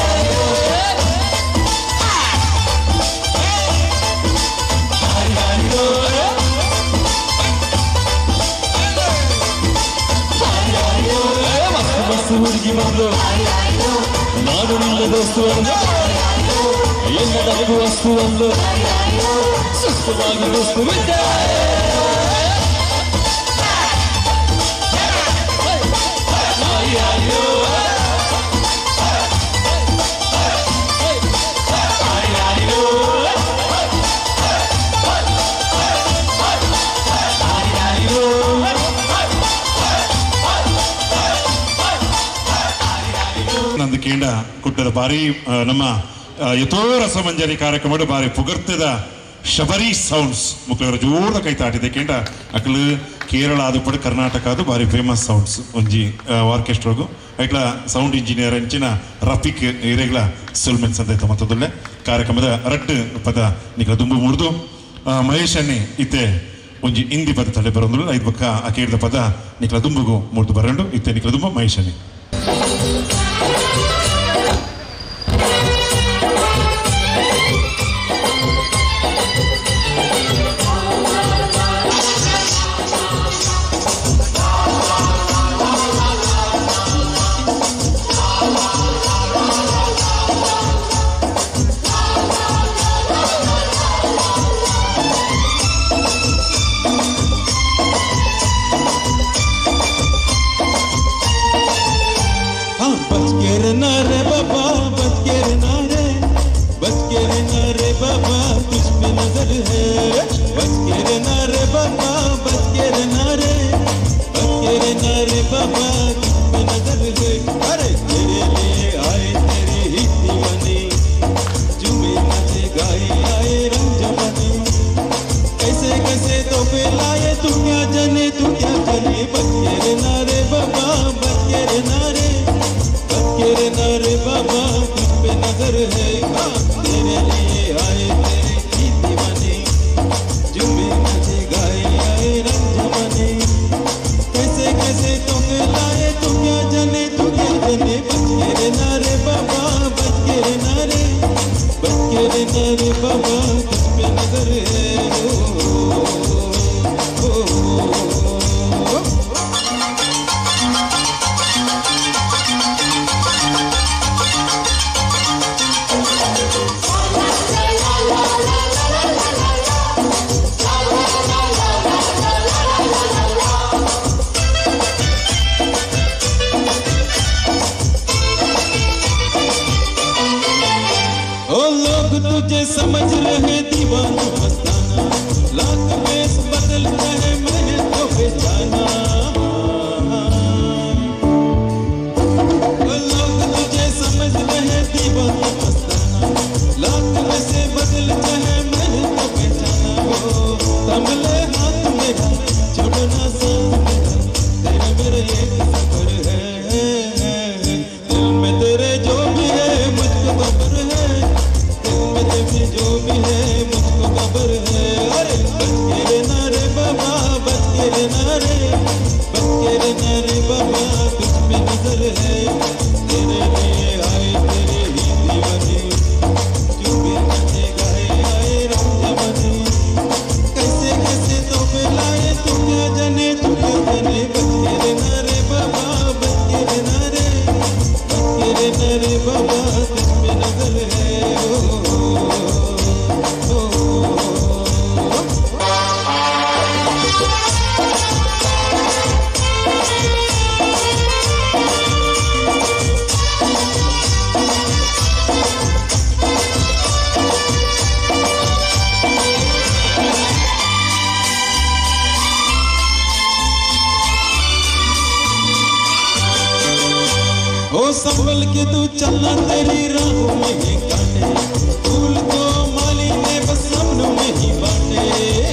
ಮಸ್ತು ಮಸ್ತು ಹುಡುಗಿ ಬಂದು ನಾನು ನಿನ್ನ ದೋಸ್ತು ಒಂದು ಎಲ್ಲದಕ್ಕೂ ವಸ್ತು ಒಂದು ಸುಸ್ತುವಾಗಿ ದೋಸ್ತು ಬಿದ್ದೆ ನಂದು ಕೇಂಡ ಕುಟ್ಟದ ಬಾರಿ ಆ, ನಮ್ಮ ಆ, ಯಥೋ ರಸಮಂಜರಿ ಕಾರ್ಯಕ್ರಮ ಬಾರಿ ಪುಗರ್ತದ ಶಬರಿ ಸೌಂಡ್ಸ್ ಮುಕ್ಳರ ಜೋರ್ದ ಕೈ ತಾಟಿದೆ ಕೇಂಡ ಅಕ್ಲು ಕೇರಳ ಆದು ಪಡ ಕರ್ನಾಟಕ ಅದು ಬಾರಿ ಫೇಮಸ್ ಸೌಂಡ್ಸ್ ಒಂಜಿ ಆರ್ಕೆಸ್ಟ್ರಾಗು ಐಟ್ಲ ಸೌಂಡ್ ಇಂಜಿನಿಯರ್ ಅಂಚಿನ ರಫೀಕ್ ಇರೆಗ್ಲ ಸುಲ್ಮೆನ್ ಸಂದೈತ ಮತ್ತದೊಳ್ಳೆ ಕಾರ್ಯಕ್ರಮದ ರಟ್ ಪದ ನಿಖಲ ದುಂಬು ಮುಡ್ದು ಆ, ಮಹೇಶ್ ಅನ್ನಿ ಇತ್ತೆ ಒಂಜಿ ಹಿಂದಿ ಪದ ತಲೆ ಬರೋದು ಐದು ಪಕ್ಕ ಆ ಕೇಳಿದ ಪದ ನಿಖಲ ದುಂಬುಗು ಮುಡ್ದು ಬರಂಡು ಇತ್ತೆ ನಿಖಲ ದುಂಬು ಮಹೇಶ್ ಅನ್ನಿ हाँ बच के रहना रे बाबा बच के रहना रे बच के रहना रे बाबा तुझ पे नजर है बच के रहना रे बाबा बच के रहना रे बच के रहना रे बाबा तुझ पे नजर है अरे तेरे लिए आए तेरी ही दीवानी जुमे नचे गाए आए रंग जमाने कैसे कैसे तो लाए तू क्या जाने तू क्या जाने बच के रहना रे बाबा बच के रहना रे बच के रहना रे बाबा तुझ पे नजर है हाँ, तेरे लिए आए तेरे की दीवाने जुमे नचे गाए आए रंग जमाने कैसे कैसे तो लाए तू क्या जाने तू क्या जाने बच के रहना रे बाबा बच के रहना रे बच के रहना रे बाबा तुझ पे नजर है ओ, ओ, ओ, ओ, ओ, संभल के तू चलना तेरी राहों में ही काटे फूल तो माली ने बस सामनों में ही बांटे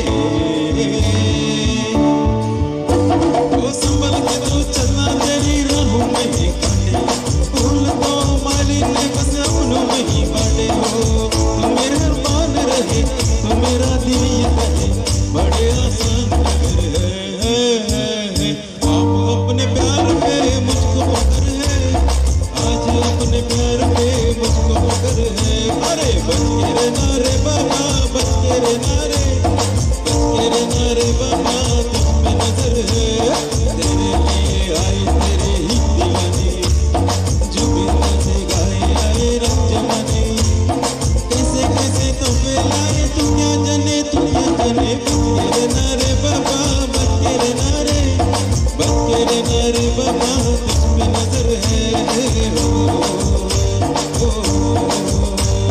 ओ संभल के तू चलना तेरी राहों में ही काटे फूल तो माली ने बस सामनों में ही बांटे हो तू मेहरबान रहे तू मेरा दिल ये कहे बड़े आसान नगर है, है, है, है। आप अपने प्यार पे मुझको मगर है आज अपने प्यार पे मुझको मगर है अरे बच के रहना रे बाबा बच के रहना रे बच के रहना रे बाबा तुझ पे नजर है तेरे लिए आई तेरे ही दीवानी जुबिन से गाए आए रंग जमाने कैसे कैसे तो लाए तू क्या जाने तू क्या जाने बच के रहना रे बाबा बच के रहना रे बच के रहना रे बाबा तुझ पे नजर है ओ, ओ,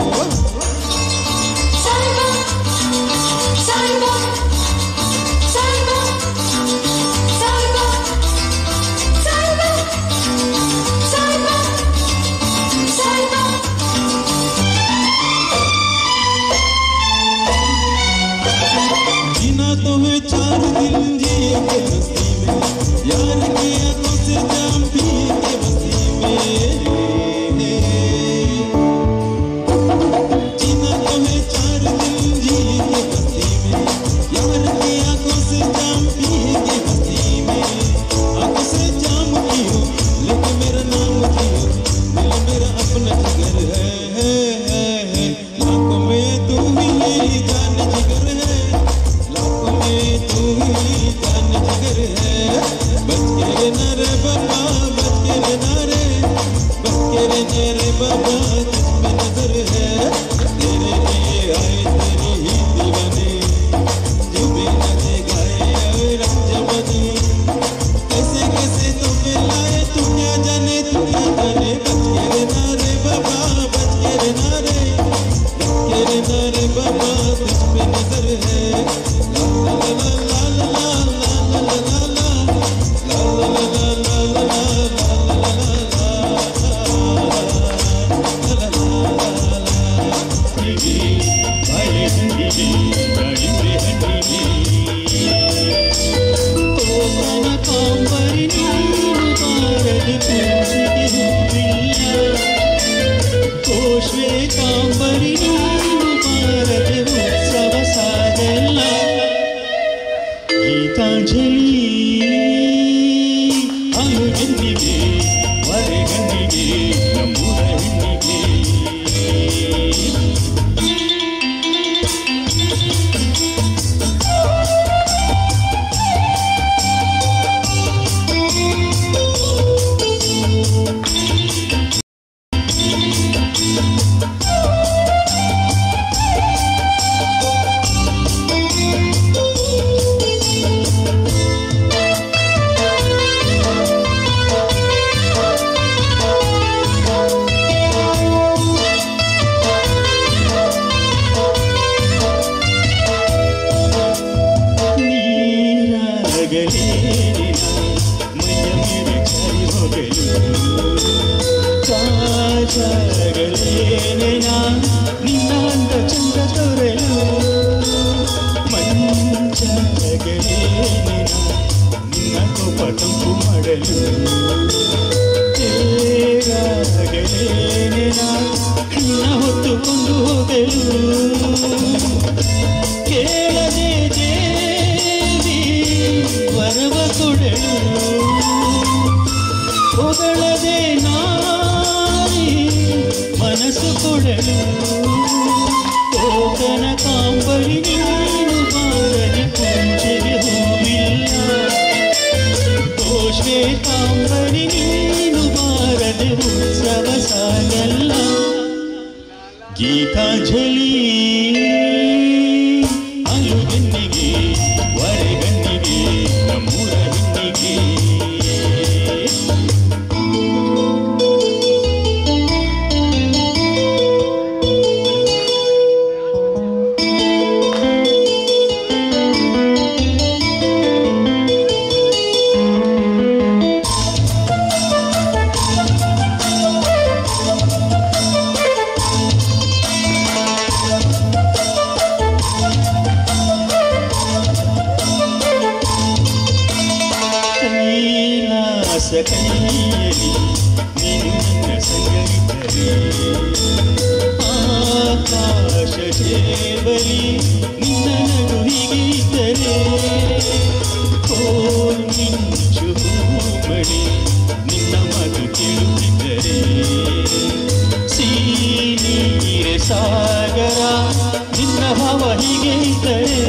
जीना तो है चार दिन जिए के बस्ती में यार की आंखों से जाम पिए के बस्ती में जीना तो है चार दिन जिए के बस्ती में यार की आंखों से जाम पिए के बस्ती में आंखों से जाम पियो लेकिन मेरा नाम जियो दिल मेरा अपना जिगर है, है, है, है। लाखों में तू ही जान जिगर है लाखों में तू ही जान जिगर है बच के रहना रे बाबा बच के रहना रे बच के रहना रे बाबा तुझ पे नजर है तेरे लिए आए तेरी ही दीवानी जो बिना से गाए आए रंग जवानी कैसे कैसे तो पे लाए तू क्या जाने तू क्या जाने बच के रहना रे बाबा बच के रहना रे बच के रहना रे बाबा तुझ पे नजर है ला ला ला ला ला ला ला ला ला ला ला ला ला ला ला ला ला ला ಶ್ವೇತಾಂಬರಿ ಭಾರತ ಉತ್ಸವ ಸಾಗಲ್ಲ ಗೀತಾಂಜಲಿ ಅನುಗಣ್ಣಿಗೆ ವರೆಗಣ್ಣಿಗೆ ನಮ್ಮೂರ ಹೆಣ್ಣಿಗೆ ನೀರಾಗಲೇನಿನ ಮೈಯ ಮೇಲೆ ಕೈ ಹೋಗಲು ಕಾಜಾಗಲೇನಿನ ನಿನ್ನ ಅಂದ ಚಂದ ತೋರಲು ಮಂಚಾಗಲೇನಿನ ನಿನ್ನ ಕೋಪ ತಂಪು ಮಾಡಲು ತೇರಾಗಲೇನಿನ ನಿನ್ನ ಹೊತ್ತುಕೊಂಡು ಹೋಗಲು ಕೇಳದೆ ದೇವಿ ವರವ ಕೊಡಲು ಹೊಗಳದೆ ನಾರಿ ಮನಸ್ಸು ಕೊಡಲು ಕೋಕನ ಕಾಂಬರಿ ನೀನು ಬಾರಲಿ ಕುಂಚೆಗೆ ಹೂವಿಲ್ಲ ಓ ಶ್ವೇತಾಂಬರಿ ನೀನು ಬಾರದೆ ಉತ್ಸವ ಸಾಗಲ್ಲ ಗೀತಾಂಜಲಿ ಅಲುಗಣ್ಣಿಗೆ ವರೆಗಣ್ಣಿಗೆ ನಮ್ಮೂರ ಹೆಣ್ಣಿಗೆ ಕೈಯಲ್ಲಿ ನೀನು ನನ್ನ ಸಂಗಡಿದರೆ ಆಕಾಶ ಜೇಬಲಿ ನಿನ್ನ ನಡುವಿಗೆ ಇದ್ದರೆ ಓ ಮಿಂಚು ಹೂಮಣಿ ನಿನ್ನ ಮಾತು ಕೇಳುತ್ತಿದ್ದರೆ ಸೀನೀರೆ ಸಾಗರ ನಿನ್ನ ಭಾವ ಹೀಗೆ ಇದ್ದರೆ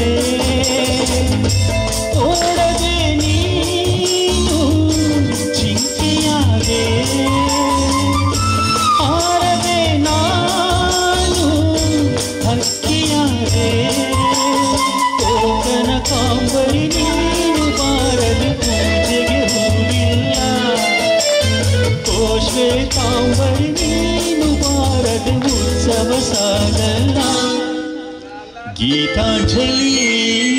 ಓಡದೆ ನೀನು ಚಿಂಕೆಯಾದೆ ಆರದೆ ನಾನು ಹಕ್ಕಿಯಾದೆ ಕೋಕನ ಕಾಂಬರಿ ನೀನು ಬಾರದೆ ಪೂಜೆಗೆ ಹೂವಿಲ್ಲ ಕೋಶ್ವೆ ಕಾಂಬರಿ ನೀನು ಬಾರದೆ ಉತ್ಸವ ಸಾಗಲ್ಲ ಗೀತಾಂಜಲಿ